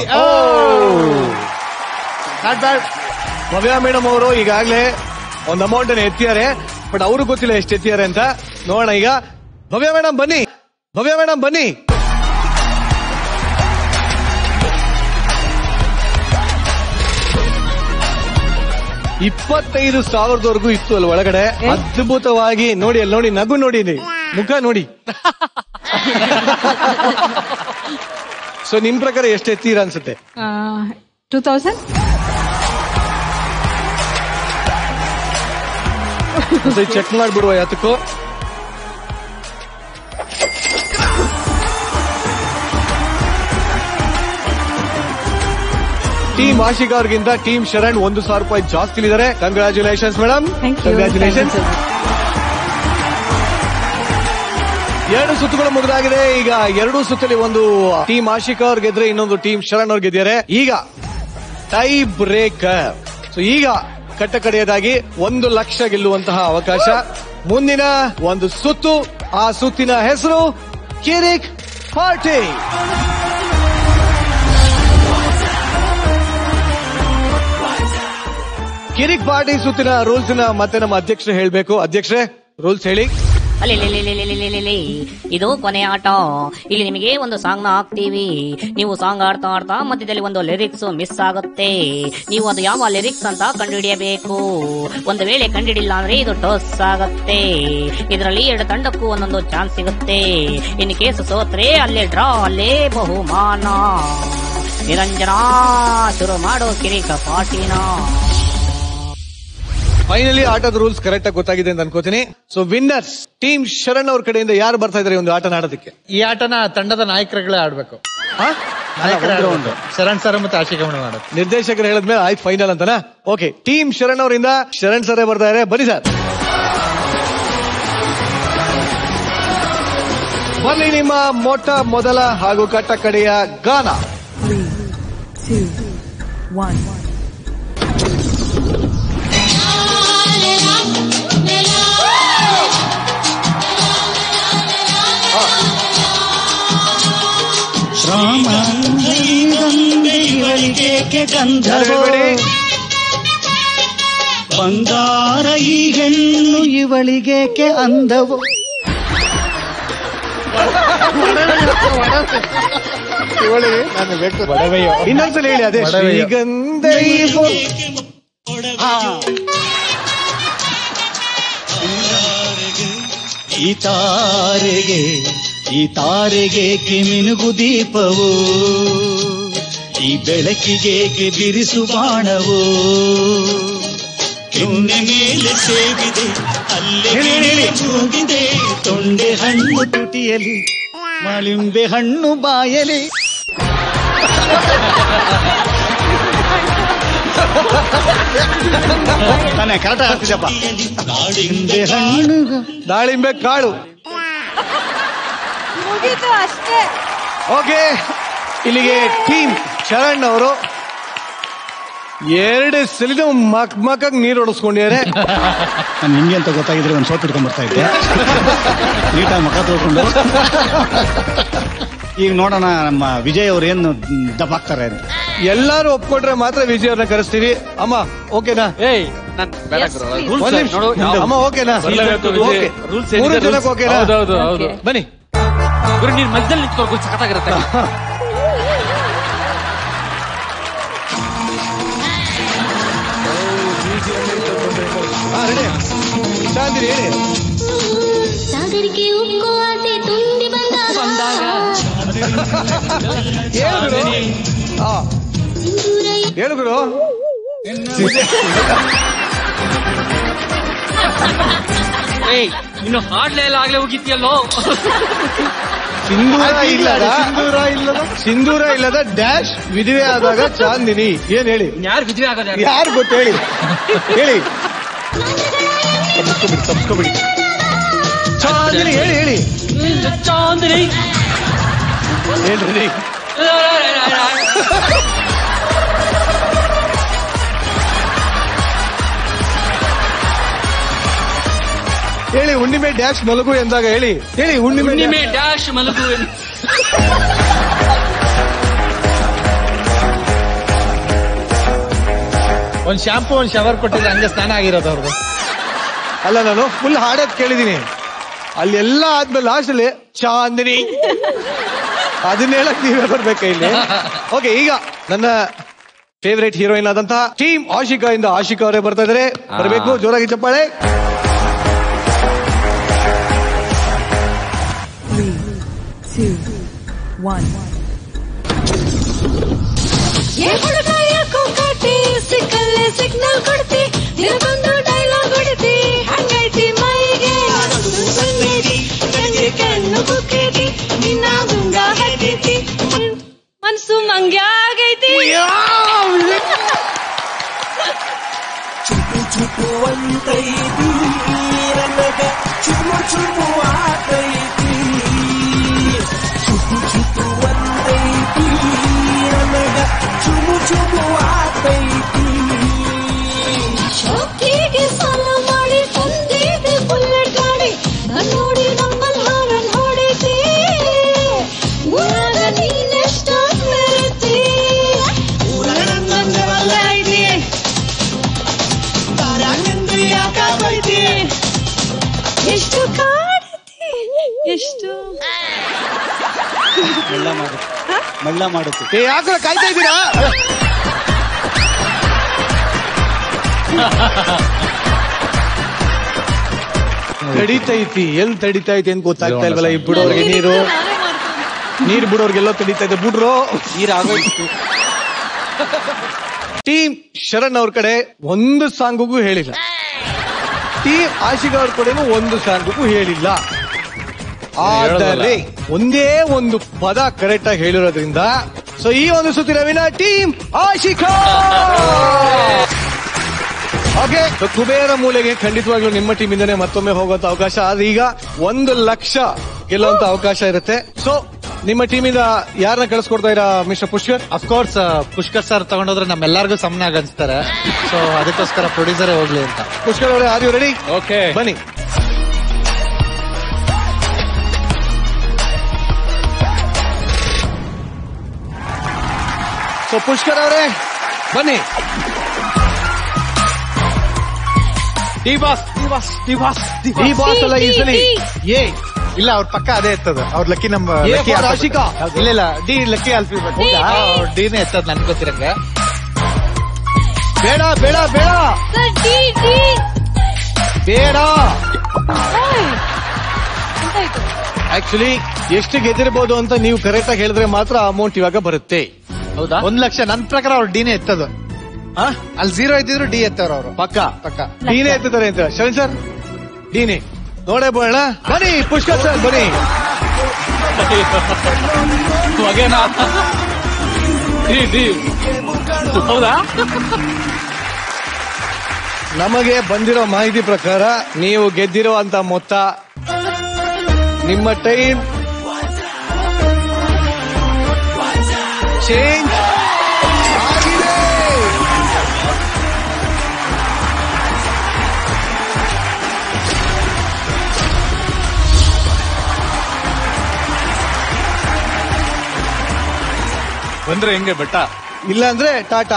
ನಾಟ್ ಬ್ಯಾಡ್ ಭವ್ಯ ಮೇಡಮ್ ಅವರು ಈಗಾಗಲೇ ಒಂದು ಅಮೌಂಟ್ ಅನ್ನು ಎತ್ತಿದ್ದಾರೆ ಬಟ್ ಅವ್ರಿಗೆ ಗೊತ್ತಿಲ್ಲ ಎಷ್ಟು ಎತ್ತಿದ್ದಾರೆ ಅಂತ ನೋಡೋಣ ಈಗ ಭವ್ಯ ಮೇಡಮ್ ಬನ್ನಿ ಭವ್ಯ ಮೇಡಮ್ ಬನ್ನಿ ಇಪ್ಪತ್ತೈದು ಸಾವಿರದವರೆಗೂ ಇತ್ತು ಅಲ್ಲಿ ಒಳಗಡೆ ಅದ್ಭುತವಾಗಿ ನೋಡಿ ಅಲ್ಲಿ ನೋಡಿ ನಗು ನೋಡಿ ಇಲ್ಲಿ. ಮುಖ ನೋಡಿ ಸೊ ನಿಮ್ ಪ್ರಕಾರ ಎಷ್ಟು ಎತ್ತೀರಾ ಅನ್ಸುತ್ತೆ ಟೂ ತೌಸಂಡ್ ಚೆಕ್ ಮಾಡ್ಬಿಡುವ ಯಾತಕ್ಕೂ ಟೀಮ್ ಆಶಿಕಾ ಅವ್ರಿಗಿಂತ ಟೀಮ್ ಶರಣ್ ಒಂದು ಸಾವಿರ ರೂಪಾಯಿ ಜಾಸ್ತಿ ಇದ್ದಾರೆ ಕಂಗ್ರಾಚುಲೇಷನ್ಸ್ ಮೇಡಮ್ ಕಂಗ್ರಾಚುಲೇಷನ್ಸ್ ಎರಡು ಸುತ್ತುಗಳು ಮುಗಿದಾಗಿದೆ ಈಗ ಎರಡು ಸುತ್ತಲಿ ಒಂದು ಟೀಮ್ ಆಶಿಕಾ ಅವ್ರು ಗೆದ್ರೆ ಇನ್ನೊಂದು ಟೀಮ್ ಶರಣ್ ಅವ್ರು ಗೆದ್ದಿದ್ದಾರೆ ಈಗ ಟೈ ಬ್ರೇಕರ್ ಸೊ ಈಗ ಕಟ್ಟ ಕಡೆಯದಾಗಿ ಒಂದು ಲಕ್ಷ ಗೆಲ್ಲುವಂತಹ ಅವಕಾಶ ಮುಂದಿನ ಒಂದು ಸುತ್ತು ಆ ಸುತ್ತಿನ ಹೆಸರು ಕಿರಿಕ್ ಪಾರ್ಟಿ ಕಿರಿಕ್ ಪಾರ್ಟಿ ಸುತ್ತಿನ ರೂಲ್ಸ್ ನ ಮತ್ತೆ ನಮ್ಮ ಅಧ್ಯಕ್ಷರು ಹೇಳ್ಬೇಕು ಅಧ್ಯಕ್ಷರೇ ರೂಲ್ಸ್ ಹೇಳಿ ಅಲ್ಲಿ ಇದು ಕೊನೆ ಆಟ ಇಲ್ಲಿ ನಿಮಗೆ ಒಂದು ಸಾಂಗ್ ನ ಹಾಕ್ತೀವಿ ನೀವು ಸಾಂಗ್ ಆಡ್ತಾ ಆಡ್ತಾ ಮಧ್ಯದಲ್ಲಿ ಒಂದು ಲಿರಿಕ್ಸ್ ಮಿಸ್ ಆಗುತ್ತೆ ನೀವು ಅದು ಯಾವ ಲಿರಿಕ್ಸ್ ಅಂತ ಕಂಡುಹಿಡಿಯಬೇಕು ಒಂದು ವೇಳೆ ಕಂಡುಹಿಡಿಲ್ಲ ಅಂದ್ರೆ ಇದು ಟೋಸ್ ಆಗುತ್ತೆ ಇದರಲ್ಲಿ ಎರಡು ತಂಡಕ್ಕೂ ಒಂದೊಂದು ಚಾನ್ಸ್ ಸಿಗುತ್ತೆ ಇನ್ ಕೇಸ್ ಸೋತ್ರೆ ಅಲ್ಲೇ ಡ್ರಾ ಅಲ್ಲೇ ಬಹುಮಾನ ನಿರಂಜನ ಶುರು ಮಾಡೋ ಕಿರಿಕ ಪಾಟಿನ ಫೈನಲಿ ಆಟದ ರೂಲ್ಸ್ ಕರೆಕ್ಟ್ ಆಗಿ ಗೊತ್ತಾಗಿದೆ ಅಂತ ಅನ್ಕೋತೀನಿ ಸೊ ವಿನ್ನರ್ಸ್ ಟೀಮ್ ಶರಣ್ ಅವ್ರ ಕಡೆಯಿಂದ ಯಾರು ಬರ್ತಾ ಇದಾರೆ ಈ ಒಂದು ಆಟನ ಆಡೋದಕ್ಕೆ ಈ ಆಟನ ತಂಡದ ನಾಯಕರುಗಳೇ ಆಡ್ಬೇಕು ನಾಯಕರೇ ಒಂದು ಆಡ್ಬೇಕು. ಶರಣ್ ಸರ್ ಮತ್ತೆ ಆಶಿಕಮಣ ಮಾಡೋದು ನಿರ್ದೇಶಕರು ಹೇಳಿದ್ಮೇಲೆ ಆಯ್ತು ಫೈನಲ್ ಅಂತನಾ ಓಕೆ ಟೀಮ್ ಶರಣ್ ಅವರಿಂದ ಶರಣ್ ಸರೇ ಬರ್ತಾ ಇದಾರೆ ಬನ್ನಿ ಸರ್ ಬನ್ನಿ ನಿಮ್ಮ ಮೊಟ್ಟ ಮೊದಲ ಹಾಗೂ ಕಟ್ಟ ಕಡೆಯ ಗಾನ ಇವಳಿಗೇಕೆ ಗಂಧವೋ ಬಂಗಾರ ಈ ಹೆಣ್ಣು ಇವಳಿಗೇಕೆ ಅಂದವು ಇನ್ನೊಂದ್ಸಲ ಹೇಳಿ ಅದೇ ಒಡವೆಯೋ. ಶ್ರೀಗಂಧ ಈ ತಾರೆಗೆ ಈ ತಾರೆಗೇಕೆ ಮಿನುಗು ದೀಪವು ಈ ಬೆಳಕಿಗೇಕೆ ಬಿರಿಸು ಬಾಣವು ಕೆನ್ನೆ ಮೇಲೆ ಸೇವಿದೆ ಅಲ್ಲೇ ಹೋಗಿದೆ ತೊಂಡೆ ಹಣ್ಣು ತುಟಿಯಲಿ ಮಾಲಿಂಬೆ ಹಣ್ಣು ಬಾಯಲಿ ತಾನೇ ಕರೆಕ್ಟ್ ಆಗ್ತಿದ್ದಪ್ಪ ದಾಳಿಂಬೆ ಹಣ್ಣು ದಾಳಿಂಬೆ ಕಾಳು ಮುಗೀತು ಅಷ್ಟೇ ಓಕೆ ಇಲ್ಲಿಗೆ ಟೀಮ್ ಶರಣ್ ಅವರು ಎರಡು ಸಲಿದ ಮಕ್ ಮಕ್ಕಗ್ ನೀರು ಹೊಡಿಸ್ಕೊಂಡಿದ್ದಾರೆ ನಾನು ನಿಮ್ಗೆ ಅಂತ ಗೊತ್ತಾಗಿದ್ರೆ ಒಂದು ಸೋತ್ ಹಿಡ್ಕೊಂಡ್ ಬರ್ತಾ ಇದ್ದೆ ನೀಟಾಗಿ ಮುಖ ತೊಳ್ಕೊಂಡು ಈಗ ನೋಡೋಣ ನಮ್ಮ ವಿಜಯ್ ಅವ್ರು ಏನು ದಬ್ಬಾಕ್ತಾರೆ ಅಂತ ಎಲ್ಲಾರು ಒಪ್ಕೊಂಡ್ರೆ ಮಾತ್ರ ವಿಜಯ್ ಅವ್ರನ್ನ ಕರೆಸ್ತೀವಿ ಅಮ್ಮ ಓಕೆನಾ ಏಯ್ ನನ್ ಬೇಡ ಗುರು. Rules ಒಂದ್ ನಿಮಿಷ. ನೋಡು, ಯಾವ- ಅಮ್ಮ ಓಕೆನಾ ಬರ್ಲೇಬೇಕು ವಿಜಯ್. ಓಕೆ. Rules ಮೂರು ಏನಿದೆ, ಜನಕ್ಕೆ rules. ಓಕೆನಾ ಹೌದು, ಹೌದು, ಹೌದು. ಬನ್ನಿ ಗುರು ನೀನ್ ಮಧ್ಯದಲ್ಲಿ ನಿಂತ್ಕೋ ಗುರು ಸಖತ್ತಾಗಿರುತ್ತೆ ಶಾಂತಿನಿ ಹೇಳಿ ಸಾಗರಿಕೆ ಉಕ್ಕೋ ಆಸೆ ತುಂಬಿ ಬಂದಾಗ ಹೇಳು ಗುರು ಆ, ಹೇಳು ಗುರು ಏಯ್ ಇನ್ನು ಹಾಡ್ಲೇ ಇಲ್ಲ ಆಗ್ಲೇ ಹೋಗಿದ್ಯಲ್ಲೋ ಸಿಂಧೂರ ಇಲ್ಲದ ಸಿಂಧೂರ ಇಲ್ಲದ ಸಿಂಧೂರ ಇಲ್ಲದ ಡ್ಯಾಶ್ ವಿಧವೆ ಆದಾಗ ಚಾಂದಿನಿ ಏನ್ ಹೇಳಿ ಯಾರು ವಿದ್ವೆ ಆಗೋದು ಯಾರು? ಯಾರು ಗೊತ್ತು ಹೇಳಿ ಹೇಳಿ ತಪ್ಪಿಸ್ಕೊಬಿಡಿ ತಪ್ಪಿಸ್ಕೊಬಿಡಿ ಚಾಂದಿನಿ ಹೇಳಿ ಹೇಳಿ ಚಾಂದಿನಿ ಹೇಳ್ರಿ ಹೇಳಿ ಹುಣ್ಣಿಮೆ ಡ್ಯಾಶ್ ಮಲಗು ಎಂದಾಗ ಹೇಳಿ ಹೇಳಿ ಹುಣ್ಣಿಮೆ ಹುಣ್ಣಿಮೆ dash. ಡ್ಯಾಶ್ ಮಲಗು ಒಂದ್ ಶಾಂಪು ಒಂದ್ ಶವರ್ ಕೊಟ್ಟಿದ್ರೆ ಹಂಗೆ ಸ್ನಾನ ಆಗಿರೋದು ಅವ್ರದ್ದು ಅಲ್ಲ ನಾನು ಫುಲ್ ಹಾಡೋದ್ ಕೇಳಿದೀನಿ ಅಲ್ಲಿ ಎಲ್ಲ ಆದ್ಮೇಲೆ ಲಾಸ್ಟ್ ಅಲ್ಲಿ ಚಾಂದಿನಿ ಅದನ್ನ ಹೇಳಕ್ ನೀವೇ ಬರ್ಬೇಕ ಇಲ್ಲಿ ಓಕೆ ಈಗ ನನ್ನ ಫೇವರೇಟ್ ಹೀರೋಯಿನ್ ಆದಂತಹ ಟೀಮ್ ಆಶಿಕಾ ಇಂದ ಆಶಿಕಾ ಅವರೇ ಬರ್ತಾ ಇದಾರೆ ಬರಬೇಕು ಜೋರಾಗಿ ಚಪ್ಪಾಳೆ ಏ ಹುಡುಗ ಯಾಕೋ ಕಾಟಿ ಸಿಕ್ಕಲ್ಲೇ ಸಿಗ್ನಲ್ ಕೊಡ್ತಿ ದಿನಕ್ಕೊಂದು ಡೈಲಾಗ್ ಹೊಡಿತಿ ಹಂಗೈತಿ ಮೈಗೆ ಸುಂದರಿ ಕಣ್ಣಿ ಕಣ್ಣು ಕುಕ್ಕೈತಿ ನಿನ್ನ ಗುಂಗ ಹತ್ತೈತಿ ಮನ್ಸು ಮಂಗ್ಯ ಆಗೈತಿ ಚುಟು ಚುಟು ಅಂತೈತಿ ನನಗ ಚುಮು ಚುಮು ಆತೈತಿ ಚುಟು ಚುಟು ಅಂತೈತಿ ನನಗ ಚುಮು ಚುಮು ಆತೈತಿ ಶೋಕಿಗೆ ಸಾಲ ಮಾಡಿ ತಂದಿದೆ ಬುಲೆಟ್ ಗಾಡಿ ನಾನ್ ನೋಡಿ ನಮ್ಮಲ್ ಹಾರನ್ ಹೊಡಿತಿ ಊರಾಗ ನೀನೆಷ್ಟ ಮೆರೆತಿ ಊರಾಗ ನಮ್ಮಲ್ಲ ಐತಿ ತಾರಾಗಂದ್ರೆ ಯಾಕ ಬೈತಿ ಎಷ್ಟು ಕಾಡಿ ಎಷ್ಟು ಮೆಲ್ಲ ಮಾಡುತ್ತೆ ಮೆಲ್ಲ ಮಾಡುತ್ತೆ ಏ ಯಾಕೆ ಕಾಯ್ತಾ ಇದ್ದೀರಾ ತಡಿತೈತಿ ಎಲ್ ತಡಿತೈತಿ ಅಂತ ಗೊತ್ತಾಗ್ತಾ ಇಲ್ವಲ್ಲ ಈ ಬಿಡೋರ್ಗೆ ನೀರು ನೀರ್ ಬಿಡೋರ್ಗೆಲ್ಲ ತಡಿತೈತೆ ಬಿಡ್ರು ನೀರ್ ಆಗೋಯ್ತು ಟೀಮ್ ಶರಣ್ ಅವ್ರ ಕಡೆ ಒಂದು ಸಾಂಗಿಗೂ ಹೇಳಿಲ್ಲ ಟೀಮ್ ಆಶಿಕ್ ಅವ್ರ ಕಡೆನೂ ಒಂದು ಸಾಂಗಿಗೂ ಹೇಳಿಲ್ಲ ಆದರೆ ಒಂದೇ ಒಂದು ಪದ ಕರೆಕ್ಟ್ ಆಗಿ ಹೇಳಿರೋದ್ರಿಂದ ಸೊ ಈ ಒಂದು ಸುತ್ತಿನ ವಿನ ಟೀಮ್ ಆಶಿಕಾ ಓಕೆ ಕುಬೇರ ಮೂಲೆಗೆ ಖಂಡಿತವಾಗ್ಲೂ ನಿಮ್ಮ ಟೀಮ್ ಇಂದನೇ ಮತ್ತೊಮ್ಮೆ ಹೋಗುವಂತ ಅವಕಾಶ ಆದ್ರೆ ಈಗ ಒಂದು ಲಕ್ಷ ಗೆಲ್ಲುವಂತ ಅವಕಾಶ ಇರುತ್ತೆ ಸೊ ನಿಮ್ಮ ಟೀಮಿಂದ ಯಾರನ್ನ ಕಳಿಸ್ಕೊಡ್ತಾ ಇರಾ mister Pushkar of course Pushkar sir ತಗೊಂಡೋದ್ರೆ ನಮ್ಮೆಲ್ಲರಿಗೂ ಸಮನಾಗಿ ಅನ್ಸ್ತಾರೆ ಸೊ ಅದಕ್ಕೋಸ್ಕರ ಪ್ರೊಡ್ಯೂಸರೇ ಹೋಗ್ಲಿ ಅಂತ ಪುಷ್ಕರ್ ಅವರೇ ಆರ್ ಯು ರೆಡಿ ಓಕೆ ಬನ್ನಿ ಸೊ ಪುಷ್ಕರ್ ಅವರೇ ಬನ್ನಿ D boss D boss D boss ಈ ಬಾಸ್ ಅಲ್ಲ ಈ ಸಲ ಏ ಇಲ್ಲ ಅವ್ರ ಪಕ್ಕ ಅದೇ ಎತ್ತದ ಅವ್ರ ಲಕ್ಕಿ ನಮ್ A lucky for alphabet. Ashika. ಇಲ್ಲ ಇಲ್ಲ ಡಿ ಲಕ್ಕಿ ಆಲ್ಫಿಬೆಟ್ ಡಿನೇ ಎತ್ತದ ನನ್ ಗೊತ್ತಿರಂಗೆ ಬೇಡ ಬೇಡ ಬೇಡ ಸರ್ ಡಿ ಡಿ ಬೇಡ ಓಯ್ ಎಂತಾಯ್ತು ಆಕ್ಚುಲಿ ಎಷ್ಟು ಗೆದ್ದಿರ್ಬೋದು ಅಂತ ನೀವು ಕರೆಕ್ಟ್ ಆಗಿ ಹೇಳಿದ್ರೆ ಮಾತ್ರ ಅಮೌಂಟ್ ಇವಾಗ ಬರುತ್ತೆ ಹೌದಾ ಒಂದ್ ಲಕ್ಷ ನನ್ ಪ್ರಕಾರ ಅವ್ರು ಡಿನೇ ಎತ್ತದು ಆ? ಅಲ್ಲಿ ಝೀರೋ ಇದ್ದಿದ್ರು ಡಿ ಎತ್ತವ್ರ ಅವರು ಪಕ್ಕ ಪಕ್ಕ ಡೀನೇ ಎತ್ತಿದ್ದಾರೆ ಅಂತ ಶರಣ್ ಸರ್ ಡೀನೇ ನೋಡೇ ಬೋಣ ಬನ್ನಿ ಪುಷ್ಕರ್ ಸರ್ ಬನ್ನಿ ಮಗೇನಾ ಡಿ ಡಿ ಹೌದಾ ನಮಗೆ ಬಂದಿರೋ ಮಾಹಿತಿ ಪ್ರಕಾರ ನೀವು ಗೆದ್ದಿರೋ ಅಂತ ಮೊತ್ತ ನಿಮ್ಮ ಟೈಮ್ ಚೇಂಜ್ ಆಗಿದೆ ಬಂದ್ರೆ ಹೆಂಗೆ ಬೆಟ್ಟ ಇಲ್ಲ ಅಂದ್ರೆ ಟಾಟಾ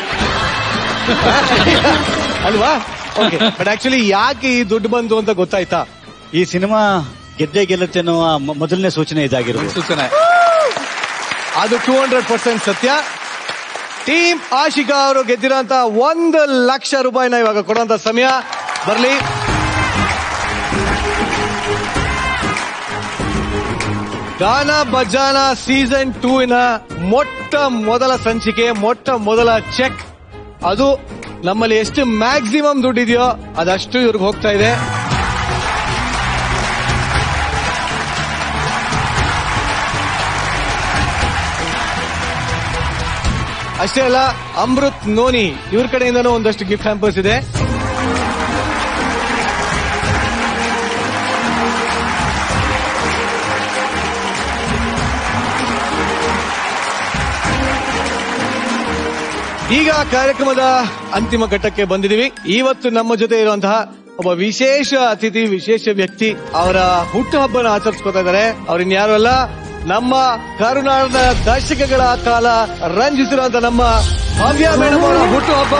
ಅಲ್ವಾ ಓಕೆ ಬಟ್ ಆಕ್ಚುಲಿ ಯಾಕೆ ಈ ದುಡ್ಡು ಬಂತು ಅಂತ ಗೊತ್ತಾಯ್ತಾ ಈ ಸಿನಿಮಾ ಗೆದ್ದೆ ಗೆಲ್ಲುತ್ತೆ ಅನ್ನುವ ಮ- ಮೊದಲನೇ ಸೂಚನೆ ಇದಾಗಿರ್ಬೋದು ಸೂಚನೆ ಅದು ಟೂ ಹಂಡ್ರೆಡ್ ಪರ್ಸೆಂಟ್ ಸತ್ಯ ಟೀಮ್ ಆಶಿಕಾ ಅವರು ಗೆದ್ದಿರೋಂತ ಒಂದು ಲಕ್ಷ ರೂಪಾಯಿನ ಇವಾಗ ಕೊಡುವಂತ ಸಮಯ ಬರ್ಲಿ ಗಾನ ಬಜಾನ ಸೀಸನ್ ಟೂ ನ ಮೊಟ್ಟ ಮೊದಲ ಸಂಚಿಕೆ ಮೊಟ್ಟ ಮೊದಲ ಚೆಕ್ ಅದು ನಮ್ಮಲ್ಲಿ ಎಷ್ಟು ಮ್ಯಾಕ್ಸಿಮಮ್ ದುಡ್ಡಿದೆಯೋ ಅದಷ್ಟು ಇವ್ರಿಗೆ ಹೋಗ್ತಾ ಇದೆ ಅಷ್ಟೇ ಅಲ್ಲ ಅಮೃತ್ ನೋನಿ ಇವ್ರ ಕಡೆಯಿಂದನೂ ಒಂದಷ್ಟು ಗಿಫ್ಟ್ ಹ್ಯಾಂಪರ್ಸ್ ಇದೆ ಈಗ ಕಾರ್ಯಕ್ರಮದ ಅಂತಿಮ ಘಟ್ಟಕ್ಕೆ ಬಂದಿದ್ದೀವಿ ಇವತ್ತು ನಮ್ಮ ಜೊತೆ ಇರುವಂತಹ ಒಬ್ಬ ವಿಶೇಷ ಅತಿಥಿ ವಿಶೇಷ ವ್ಯಕ್ತಿ ಅವರ ಹುಟ್ಟುಹಬ್ಬನ ಆಚರಿಸ್ಕೊತಾ ಇದ್ದಾರೆ ಅವ್ರಿನ್ ಯಾರು ಅಲ್ಲ ನಮ್ಮ ಕರುನಾಡಿನ ದಶಕಗಳ ಕಾಲ ರಂಜಿಸಿರುವಂತ ನಮ್ಮ ಭವ್ಯ ಮೇಡಮ್ ಅವರ ಹುಟ್ಟುಹಬ್ಬ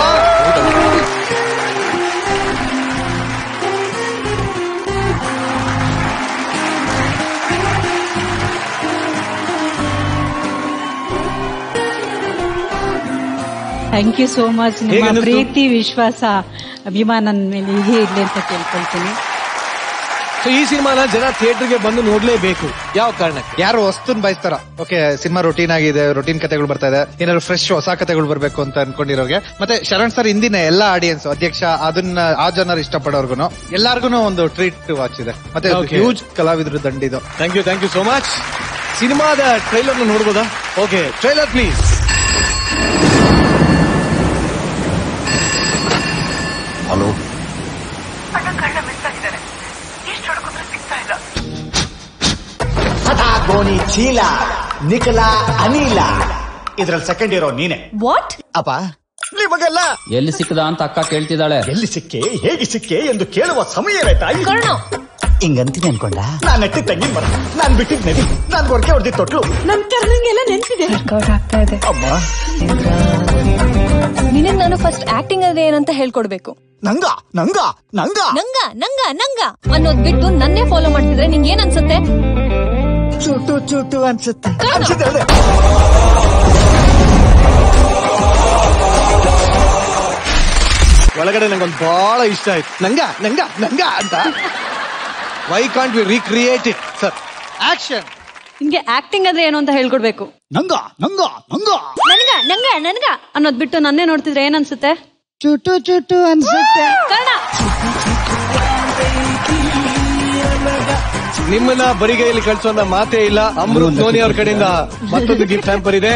ಥ್ಯಾಂಕ್ ಯು ಸೋ ಮಚ್ ನಿಮ್ಮ ಹೇಗೆ ಅನ್ನಿಸ್ತು? ಪ್ರೀತಿ ವಿಶ್ವಾಸ ಅಭಿಮಾನ ನನ್ನ ಮೇಲೆ ಹೀಗೆ ಇರ್ಲಿ ಅಂತ ಕೇಳ್ಕೊಳ್ತೀನಿ ಸೊ ಈ ಸಿನಿಮಾನ ಜನ ಥಿಯೇಟರ್ಗೆ ಬಂದು ನೋಡ್ಲೇಬೇಕು ಯಾವ ಕಾರಣಕ್ಕೆ ಯಾರು ವಸ್ತುನ್ ಬಯಸ್ತಾರ ಓಕೆ ಸಿನಿಮಾ ರೊಟೀನ್ ಆಗಿದೆ ರೊಟೀನ್ ಕತೆಗಳು ಬರ್ತಾ ಇದೆ ಏನಾದ್ರು ಫ್ರೆಶ್ ಹೊಸ ಕತೆಗಳು ಬರ್ಬೇಕು ಅಂತ ಅನ್ಕೊಂಡಿರೋರಿಗೆ ಮತ್ತೆ ಶರಣ್ ಸರ್ ಹಿಂದಿನ ಎಲ್ಲಾ ಆಡಿಯನ್ಸ್ ಅಧ್ಯಕ್ಷ ಅದನ್ನ ಆ ಜನರು ಇಷ್ಟಪಡೋರ್ಗುನು ಎಲ್ಲಾರ್ಗುನು ಒಂದು ಟ್ರೀಟ್ ವಾಚ್ ಇದೆ ಮತ್ತೆ Okay. ಹ್ಯೂಜ್ ಕಲಾವಿದ್ರು ದಂಡಿದು thank you thank you so much ಸಿನಿಮಾದ ಟ್ರೈಲರ್ ನೋಡ್ಬೋದಾ ಓಕೆ ಟ್ರೈಲರ್ ಪ್ಲೀಸ್ ಹಲೋ ಸದಾ ಗೋಣಿ ಚೀಲ ನಿಖಲ ಅನಿಲ ಇದ್ರಲ್ಲಿ ಸೆಕೆಂಡ್ ಇರೋ ನೀನೆ ವಾಟ್ ಅಪ್ಪ ನಿಮಗೆಲ್ಲ ಎಲ್ಲಿ ಸಿಕ್ಕದ ಅಂತ ಅಕ್ಕ ಕೇಳ್ತಿದ್ದಾಳೆ ಎಲ್ಲಿ ಸಿಕ್ಕೆ ಹೇಗೆ ಸಿಕ್ಕೆ ಎಂದು ಕೇಳುವ ಸಮಯವೇ ತಾಯಿ ಹಿಂಗಂತೀನಿ ಅನ್ಕೊಂಡ ನಾನ್ ನೆಟ್ಟಿ ತಂಗಿನ ಮರ ನಾನ್ ಬಿಟ್ಟಿದ್ ನದಿ ನಾನ್ ಗೊರಕೆ ಹೊಡೆದಿ ತೊಟ್ಲು ನನ್ ಕರ್ನಂಗೆಲ್ಲ ನೆನ್ಪಿದೆ ಆಗ್ತಾ ಇದೆ ಅಮ್ಮ ನಿನಗ್ ನಾನು ಫಸ್ಟ್ ಆಕ್ಟಿಂಗ್ ಅಂದ್ರೆ ಏನಂತ ಹೇಳ್ಕೊಡ್ಬೇಕು ನಂಗ ನಂಗ ನಂಗ ನಂಗ ನಂಗ ನಂಗ ಅನ್ನೋದ್ ಬಿಟ್ಟು ನನ್ನೇ ಫಾಲೋ ಮಾಡ್ತಿದ್ರೆ ನಿಂಗೆ ಏನ್ ಅನ್ಸುತ್ತೆ ಚೂಟು ಚೂಟು ಅನ್ಸುತ್ತೆ ಅನ್ಸುತ್ತೆ ಅದೇ ಒಳಗಡೆ ನಂಗೊಂದು ಬಹಳ ಇಷ್ಟ ಆಯ್ತು ನಂಗ ನಂಗ ನಂಗ ಅಂತ why can't we recreate it sir action ನಿಮ್ಗೆ ಆಕ್ಟಿಂಗ್ ಅಂದ್ರೆ ಏನು ಅಂತ ಹೇಳ್ಕೊಡ್ಬೇಕು ನಂಗ ನಂಗ ನಂಗ ನನ್ಗ ನಂಗ ನನ್ಗ ಅನ್ನೋದ್ ಬಿಟ್ಟು ನನ್ನೇ ನೋಡ್ತಿದ್ರೆ ಏನ್ ಅನ್ಸುತ್ತೆ ಚೂಟು ಚೂಟು ಅನ್ಸುತ್ತೆ ಕನ್ನಡ ನಿಮ್ಮನ್ನ ಬರಿಗೈಯಲ್ಲಿ ಕಳಿಸೋಂತ ಮಾತೇ ಇಲ್ಲ ಅಮೃತ್ ಧೋನಿ ಅವ್ರ ಕಡೆಯಿಂದ ಮತ್ತೊಂದು ಗಿಫ್ಟ್ ಹ್ಯಾಂಪರ್ ಇದೆ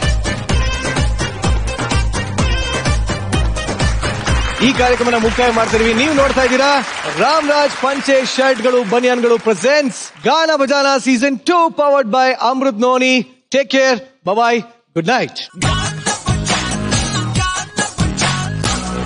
ಈ ಕಾರ್ಯಕ್ರಮನ ಮುಕ್ತಾಯ ಮಾಡ್ತಿದೀವಿ ನೀವು ನೋಡ್ತಾ ಇದ್ದೀರಾ ರಾಮ್ ರಾಜ್ ಪಂಚೆ ಶರ್ಟ್ಗಳು ಬನಿಯಾನ್ಗಳು presence Gaana Bhajaana season two powered by Amrut Noni take care bye good night